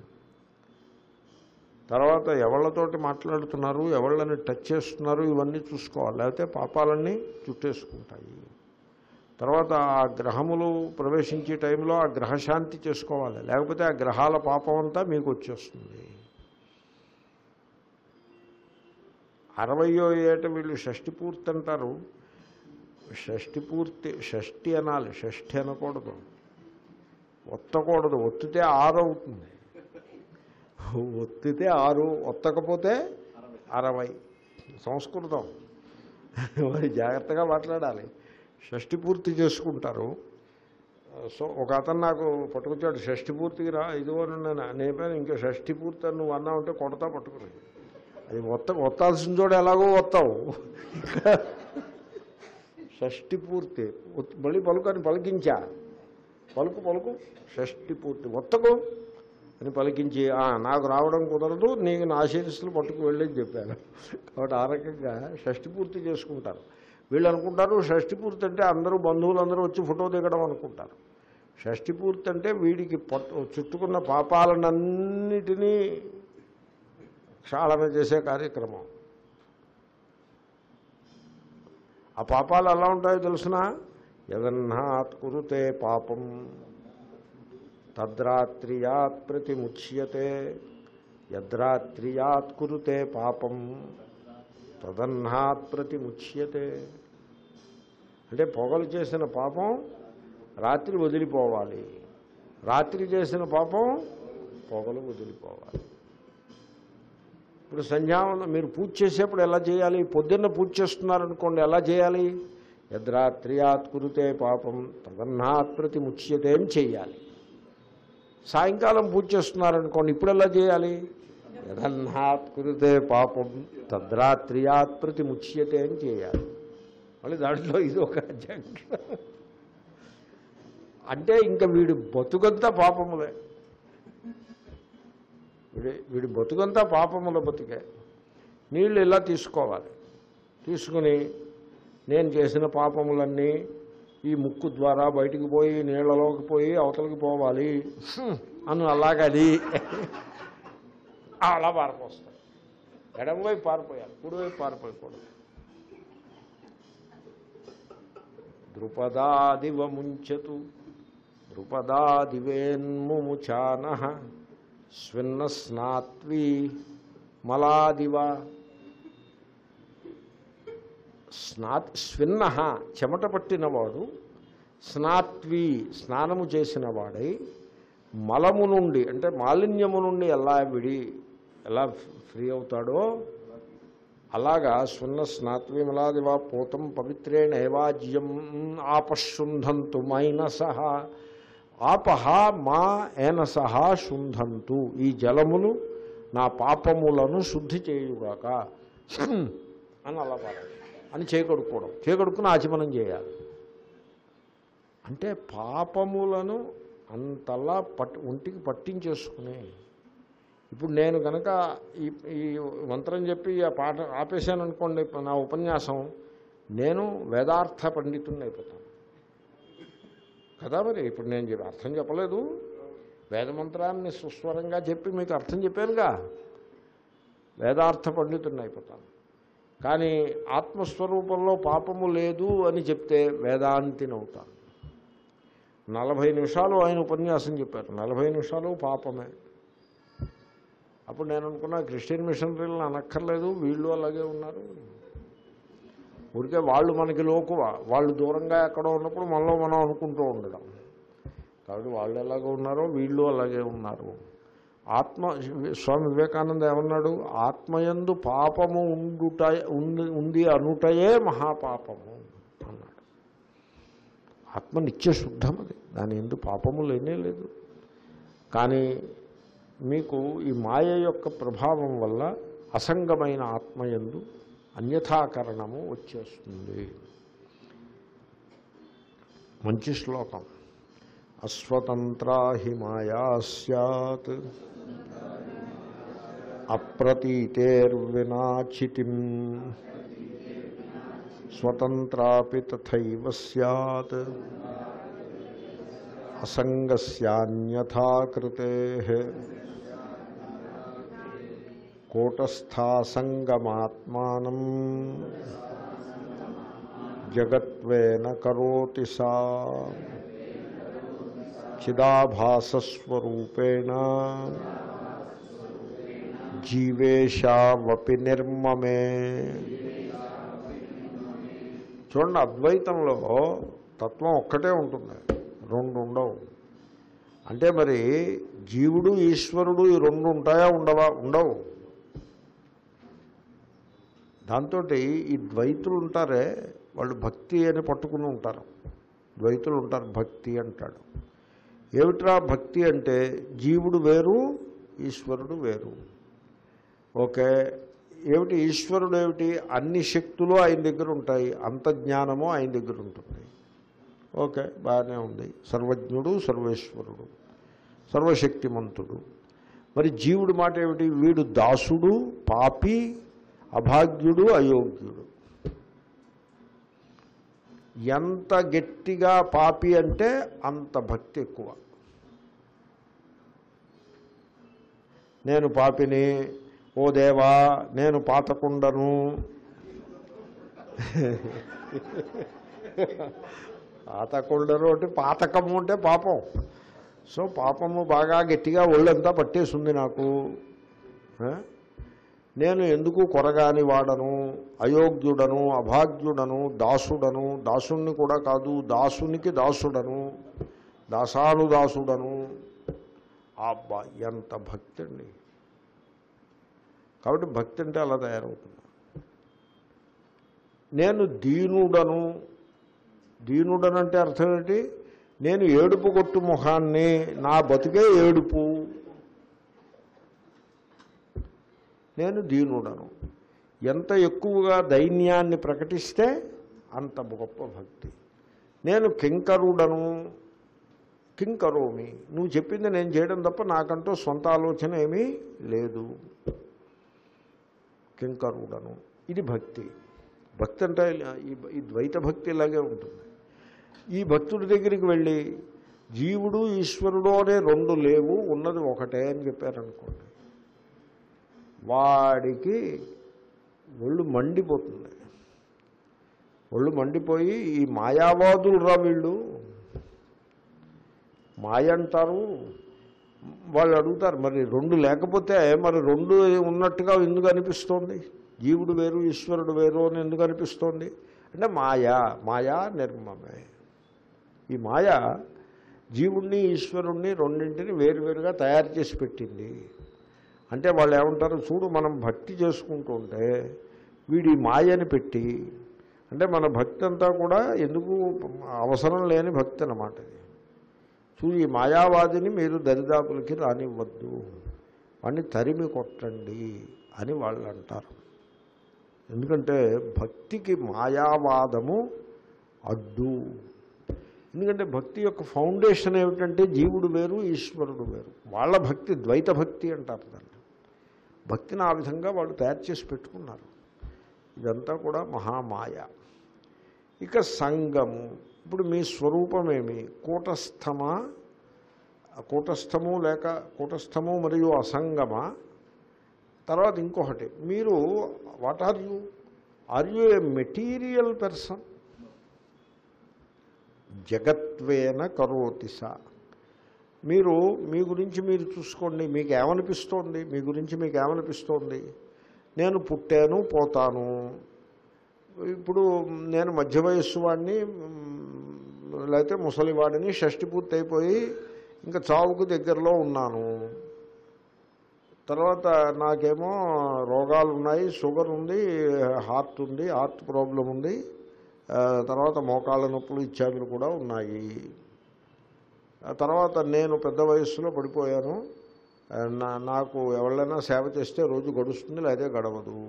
తర్వాత ఎవళ్ళతోటి మాట్లాడుతున్నారు ఎవళ్ళని టచ్ చేస్తున్నారు ఇవన్నీ చూసుకోవాలి లేకపోతే పాపాలన్నీ చుట్టేసుకుంటాయి తర్వాత ఆ గ్రహములు ప్రవేశించే టైంలో ఆ గ్రహశాంతి చేసుకోవాలి లేకపోతే ఆ గ్రహాల పాపం అంతా మీకు వచ్చేస్తుంది అరవయో ఏట వీళ్ళు షష్టి పూర్తి అంటారు షష్టి పూర్తి షష్టి అనాలి షష్ఠి అనకూడదు ఒత్తకూడదు ఒత్తితే ఆరు అవుతుంది ఒత్తితే ఆరు ఒత్తకపోతే అరవై సంస్కృతం మరి జాగ్రత్తగా మాట్లాడాలి షష్టి పూర్తి చేసుకుంటారు సో ఒక అతను నాకు పట్టుకొచ్చాడు షష్టి పూర్తికి రా ఇదిగో నేను నేను ఇంకా షష్టి పూర్తి అని నువ్వు అన్నా ఉంటే కొడతా పట్టుకుని అది ఒత్త ఒత్తాల్సిన చోట ఎలాగో వస్తావు షష్టి పూర్తి ఒత్- మళ్ళీ పలుకని పలికించా పలుకు పలుకు షష్టి పూర్తి ఒత్తకు అని పలికించి "ఆ, నాకు రావడం కుదరదు నీకు నా ఆశీర్సులు పట్టుకు వెళ్ళని చెప్పాను కాబట్టి ఆ రకంగా షష్టి పూర్తి చేసుకుంటారు వీళ్ళు అనుకుంటారు షష్టి పూర్తి అంటే అందరూ బంధువులందరూ వచ్చి ఫోటో దిగడం అనుకుంటారు షష్టి పూర్తి అంటే వీడికి పట్టు చుట్టుకున్న పాపాలన్నిటినీ క్షాళన చేసే కార్యక్రమం ఆ పాపాలు ఎలా ఉంటాయో తెలుసిన యదన్నాత్ కురుతే పాపం తద్రాత్రియాత్ ప్రతిముచ్యతే యద్రాత్రియాత్ కురుతే పాపం తదన్నాత్ ప్రతిముచ్యతే అంటే పొగలు చేసిన పాపం రాత్రి వదిలిపోవాలి రాత్రి చేసిన పాపం పొగలు వదిలిపోవాలి ఇప్పుడు సంధ్యావందనం మీరు పూజ చేసేప్పుడు ఎలా చేయాలి పొద్దున్న పూజ చేస్తున్నారనుకోండి ఎలా చేయాలి యద్రాత్రియాత్ కురుతే పాపం తదన్నాత్ ప్రతి ముచ్యతే అని చేయాలి సాయంకాలం పూజ చేస్తున్నారనుకోండి ఇప్పుడు ఎలా చేయాలి యదన్నాత్ కురుతే పాపం తద్రాత్రియాత్ ప్రతి ముచ్యతే అని చేయాలి మళ్ళీ దాంట్లో ఇది ఒక జంక్షన్ అంటే ఇంకా వీడు బతుకంతా పాపములే వీడి వీడి బతుకంతా పాపముల బతుకే నీళ్ళు ఇలా తీసుకోవాలి తీసుకుని నేను చేసిన పాపములన్నీ ఈ ముక్కు ద్వారా బయటికి పోయి నీళ్ళలోకి పోయి అవతలకి పోవాలి హ్మ్, అని అలాగది అలా పారిపోస్తాయి ఎడమవైపు పారిపోయాలి కుడివైపు పారిపోయకూడదు ద్రుపదాదివ ముంచతు ద్రుపదాదివేన్ముచాన స్విన్న స్నాత్వీ మలాదివ స్నా స్విన్న చెమట పట్టినవాడు స్నాత్వీ స్నానము చేసిన వాడై మలము నుండి అంటే మాలిన్యము నుండి ఎలా విడి ఎలా ఫ్రీ అవుతాడో అలాగా స్వన్న స్నాత్వీమలాదివా పూతం పవిత్రేణ ఏవాజ్యం ఆపశుంధంతు మైనస ఆపహ మా ఏనసహ శుంధంతు ఈ జలములు నా పాపములను శుద్ధి చేయుగాక అని అలా పాడాలి అని చేకడుకోవడం చేకడుక్కుని ఆచమనం చేయాలి అంటే పాపములను అంతలా పట్టు ఒంటికి పట్టించేసుకుని ఇప్పుడు నేను కనుక ఈ ఈ మంత్రం చెప్పి ఆ పాట ఆపేశాను అనుకోండి నా ఉపన్యాసం నేను వేదార్థ పండితుడిని అయిపోతాను కదా మరి ఇప్పుడు నేను చెప్పి అర్థం చెప్పలేదు వేదమంత్రాన్ని సుస్వరంగా చెప్పి మీకు అర్థం చెప్పానుగా వేదార్థ పండితుడిని అయిపోతాను కానీ ఆత్మస్వరూపంలో పాపము లేదు అని చెప్తే వేదాంతిని అవుతాను నలభై నిమిషాలు ఆయన ఉపన్యాసం చెప్పారు నలభై నిమిషాలు పాపమే అప్పుడు నేను అనుకున్నా క్రిస్టియన్ మిషనరీలను అనక్కర్లేదు వీళ్ళు అలాగే ఉన్నారు ఊరికే వాళ్ళు మనకి లోకువ వాళ్ళు దూరంగా ఎక్కడో ఉన్నప్పుడు మనలో మనం అనుకుంటూ ఉండడం కాబట్టి వాళ్ళు ఎలాగో ఉన్నారో వీళ్ళు అలాగే ఉన్నారు ఆత్మ స్వామి వివేకానంద ఏమన్నాడు ఆత్మయందు పాపము ఉండుట ఉంది ఉంది అనుటయే మహాపాపము అన్నాడు ఆత్మ నిత్య శుద్ధం అది దాని ఎందు పాపము లేనే లేదు కానీ మీకు ఈ మాయ యొక్క ప్రభావం వల్ల అసంగమైన ఆత్మయందు అన్యథాకరణము వచ్చేస్తుంది మంచి శ్లోకం అస్వతంత్రా హి మాయా సత్ అప్రతీతేర్వినాచితిం స్వతంత్రాపి తథైవ సత్ అసంగస్యాన్యథాకృతే కూటస్థాసంగమాత్మానం జగత్వేన కరోతి సా చిదాభాసస్వరూపేణ జీవేశావపి నిర్మమే చూడండి అద్వైతంలో తత్వం ఒక్కటే ఉంటుంది రెండు ఉండవు అంటే మరి జీవుడు ఈశ్వరుడు ఈ రెండు ఉంటాయా ఉండవా ఉండవు దాంతో ఈ ద్వైతులు ఉంటారే వాళ్ళు భక్తి అని పట్టుకుని ఉంటారు ద్వైతులు ఉంటారు భక్తి అంటాడు ఏమిట్రా భక్తి అంటే జీవుడు వేరు ఈశ్వరుడు వేరు ఓకే ఏమిటి ఈశ్వరుడు ఏమిటి అన్ని శక్తులు ఆయన దగ్గర ఉంటాయి అంత జ్ఞానము ఆయన దగ్గర ఉంటుంది ఓకే బాగానే ఉంది సర్వజ్ఞుడు సర్వేశ్వరుడు సర్వశక్తిమంతుడు మరి జీవుడు మాట ఏమిటి వీడు దాసుడు పాపి అభాగ్యుడు అయోగ్యుడు ఎంత గట్టిగా పాపి అంటే అంత భక్తి ఎక్కువ నేను పాపిని ఓ దేవా నేను పాతకుండను పాతకుండను అంటే పాతకము అంటే పాపం సో పాపము బాగా గట్టిగా ఒళ్ళంతా పట్టేసింది నాకు ఆ? నేను ఎందుకు కొరగాని వాడను అయోగ్యుడను అభాగ్యుడను దాసుడను దాసుణ్ణి కూడా కాదు దాసునికి దాసుడను దాసానుదాసుడను అబ్బా ఎంత భక్తి అండి కాబట్టి భక్తి అంటే అలా తయారవుతుంది నేను దీనుడను దీనుడనంటే అర్థం ఏంటి నేను ఏడుపు కొట్టు ముఖాన్ని నా బతుకే ఏడుపు నేను దీనుడను ఎంత ఎక్కువగా దైన్యాన్ని ప్రకటిస్తే అంత గొప్ప భక్తి నేను కింకరుడను కింకరోమి నువ్వు చెప్పింది నేను చేయడం తప్ప నాకంటూ సొంత ఆలోచన ఏమీ లేదు కింకరుడను ఇది భక్తి భక్తి అంటే ఇలా- ఈ ఈ ద్వైత భక్తి ఇలాగే ఉంటుంది ఈ భక్తుడి దగ్గరికి వెళ్ళి జీవుడు ఈశ్వరుడు అనే రెండు లేవు ఉన్నది ఒకటే అని చెప్పారనుకోండి వాడికి ఒళ్ళు మండిపోతుంది ఒళ్ళు మండిపోయి ఈ మాయావాదులు రా వీళ్ళు మాయ అంటారు వాళ్ళు అడుగుతారు మరి రెండు లేకపోతే మరి రెండు ఉన్నట్టుగా ఎందుకు అనిపిస్తోంది జీవుడు వేరు ఈశ్వరుడు వేరు అని ఎందుకు అనిపిస్తోంది అంటే మాయా మాయా నిర్మమే ఈ మాయ జీవుణ్ణి ఈశ్వరుణ్ణి రెండింటిని వేరువేరుగా తయారు చేసి పెట్టింది అంటే వాళ్ళు ఏమంటారు చూడు మనం భక్తి చేసుకుంటూ ఉంటే వీడి మాయని పెట్టి అంటే మన భక్తి అంతా కూడా ఎందుకు అవసరం లేని భక్తి అన్నమాట ఇది చూడు ఈ మాయావాదిని మీరు దరిదాపులకి రానివ్వద్దు వాడిని తరిమి కొట్టండి అని వాళ్ళు అంటారు ఎందుకంటే భక్తికి మాయావాదము అడ్డు ఎందుకంటే భక్తి యొక్క ఫౌండేషన్ ఏమిటంటే జీవుడు వేరు ఈశ్వరుడు వేరు వాళ్ళ భక్తి ద్వైత భక్తి అంటారు దాన్ని భక్తిని ఆ విధంగా వాళ్ళు తయారు చేసి పెట్టుకున్నారు ఇదంతా కూడా మహామాయ ఇక సంగము ఇప్పుడు మీ స్వరూపమేమి కూటస్థమా కూటస్థము లేక కూటస్థము మరియు అసంగమా తర్వాత ఇంకొకటి మీరు what are you are you a material person జగత్వేన కరోతి సా మీరు మీ గురించి మీరు చూసుకోండి మీకు ఏమనిపిస్తోంది మీ గురించి మీకు ఏమనిపిస్తోంది నేను పుట్టాను పోతాను ఇప్పుడు నేను మధ్య వయస్సు వాడిని మ్, లేకపోతే ముసలివాడిని షష్టి పూర్తి అయిపోయి ఇంకా చావుకు దగ్గరలో ఉన్నాను తర్వాత నాకేమో రోగాలు ఉన్నాయి షుగర్ ఉంది హార్ట్ ఉంది హార్ట్ ప్రాబ్లం ఉంది ఆ, తర్వాత మోకాళ్ళ నొప్పులు ఇత్యాదులు కూడా ఉన్నాయి ఆ తర్వాత నేను పెద్ద వయస్సులో పడిపోయాను ఆ, నా నాకు ఎవరైనా సేవ చేస్తే రోజు గడుస్తుంది లేదా గడవదు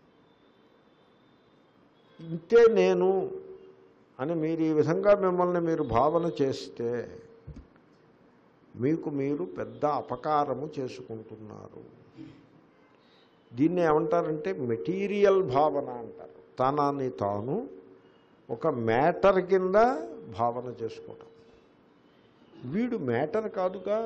ఇంతే నేను అని మీరు ఈ విధంగా మిమ్మల్ని మీరు భావన చేస్తే మీకు మీరు పెద్ద అపకారము చేసుకుంటున్నారు దీన్ని ఏమంటారంటే మెటీరియల్ భావన అంటారు తనని తాను ఒక మ్యాటర్ కింద భావన చేసుకోవటం వీడు మ్యాటర్ కాదుగా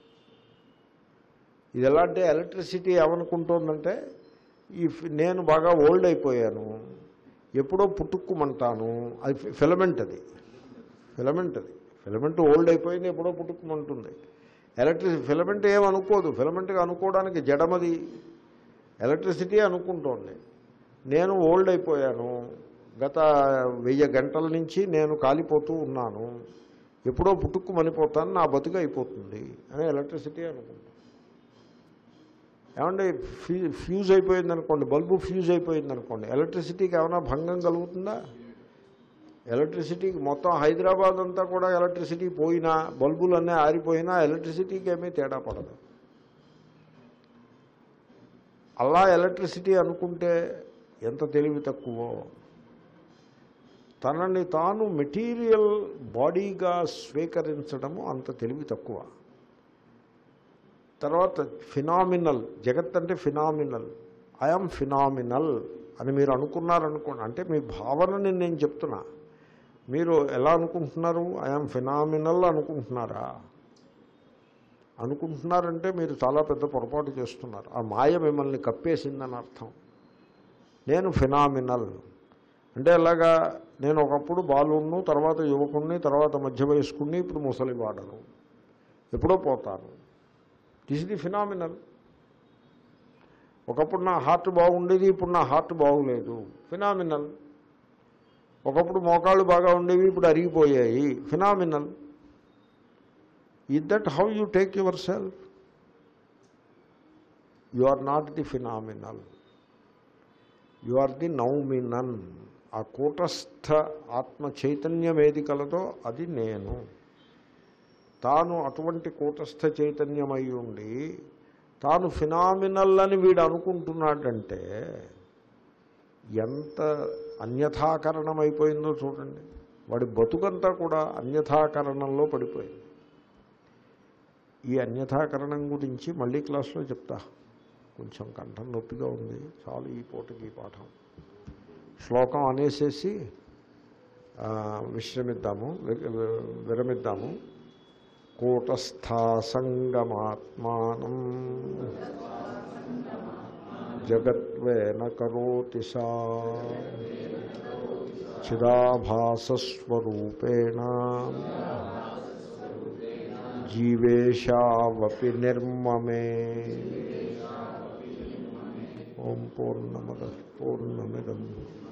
ఇది ఎలా అంటే ఎలక్ట్రిసిటీ ఏమనుకుంటోందంటే ఈ ఫి- నేను బాగా ఓల్డ్ అయిపోయాను ఎప్పుడో పుట్టుక్కుమంటాను అది ఫి- ఫిలమెంట్ అది ఫిలమెంట్ అది ఫిలమెంట్ ఓల్డ్ అయిపోయింది ఎప్పుడో పుట్టుక్కుమంటుంది ఎలక్ట్రిసి ఫిలమెంట్ ఏమనుకోదు ఫిలమెంట్గా అనుకోవడానికి జడమది ఎలక్ట్రిసిటీ అనుకుంటోంది నేను ఓల్డ్ అయిపోయాను గత వెయ్యి గంటల నుంచి నేను కాలిపోతూ ఉన్నాను ఎప్పుడో పుట్టుక్కు మనిపోతాను నా బతుకు అయిపోతుంది అని ఎలక్ట్రిసిటీ అనుకుంటాం ఏమంటే ఫ్యూ ఫ్యూజ్ అయిపోయింది అనుకోండి బల్బు ఫ్యూజ్ అయిపోయింది అనుకోండి ఎలక్ట్రిసిటీకి ఏమైనా భంగం కలుగుతుందా ఎలక్ట్రిసిటీకి మొత్తం హైదరాబాద్ అంతా కూడా ఎలక్ట్రిసిటీ పోయినా బల్బులన్నీ ఆరిపోయినా ఎలక్ట్రిసిటీకి ఏమీ తేడా పడదు అలా ఎలక్ట్రిసిటీ అనుకుంటే ఎంత తెలివి తక్కువో తనని తాను మెటీరియల్ బాడీగా స్వీకరించడము అంత తెలివి తక్కువ తర్వాత ఫినామినల్ జగత్ అంటే ఫినామినల్ ఐఎమ్ ఫినామినల్ అని మీరు అనుకున్నారనుకోండి అంటే మీ భావనని నేను చెప్తున్నా మీరు ఎలా అనుకుంటున్నారు ఐఎమ్ ఫినామినల్ అనుకుంటున్నారా అనుకుంటున్నారంటే మీరు చాలా పెద్ద పొరపాటు చేస్తున్నారు ఆ మాయ మిమ్మల్ని కప్పేసిందని అర్థం నేను ఫినామినల్ అంటే ఎలాగా నేను ఒకప్పుడు బాలుణ్ణు తర్వాత యువకుణ్ణి తర్వాత మధ్య వయస్కుణ్ణి ఇప్పుడు ముసలివాడను ఎప్పుడో పోతాను దిస్ ది ఫినామినల్ ఒకప్పుడు నా హార్ట్ బాగుండేది ఇప్పుడు నా హార్ట్ బాగులేదు ఫినామినల్ ఒకప్పుడు మోకాళ్ళు బాగా ఉండేవి ఇప్పుడు అరిగిపోయాయి phenomenal is that how you take your self you are not the phenomenal you are the noumenon ఆ కూటస్థ ఆత్మ చైతన్యం ఏది కలదో అది నేను తాను అటువంటి కూటస్థ చైతన్యమై ఉండి తాను ఫినామినల్ అని వీడు అనుకుంటున్నాడంటే ఎంత అన్యథాకరణం అయిపోయిందో చూడండి వాడి బతుకంతా కూడా అన్యథాకరణంలో పడిపోయింది ఈ అన్యథాకరణం గురించి మళ్ళీ క్లాస్లో చెప్తా కొంచెం కంఠం నొప్పిగా ఉంది చాలు ఈ పూటకి ఈ పాఠం శ్లోకం అనేసేసి ఆ, విశ్రమిద్దాము వి- వి- విరమిద్దాము కూటస్థాసంగమాత్మానం జగత్వేన కరోతి సా చిదాభాసస్వరూపేణ జీవేశావపి నిర్మమే ఓం పూర్ణమద పూర్ణమిదం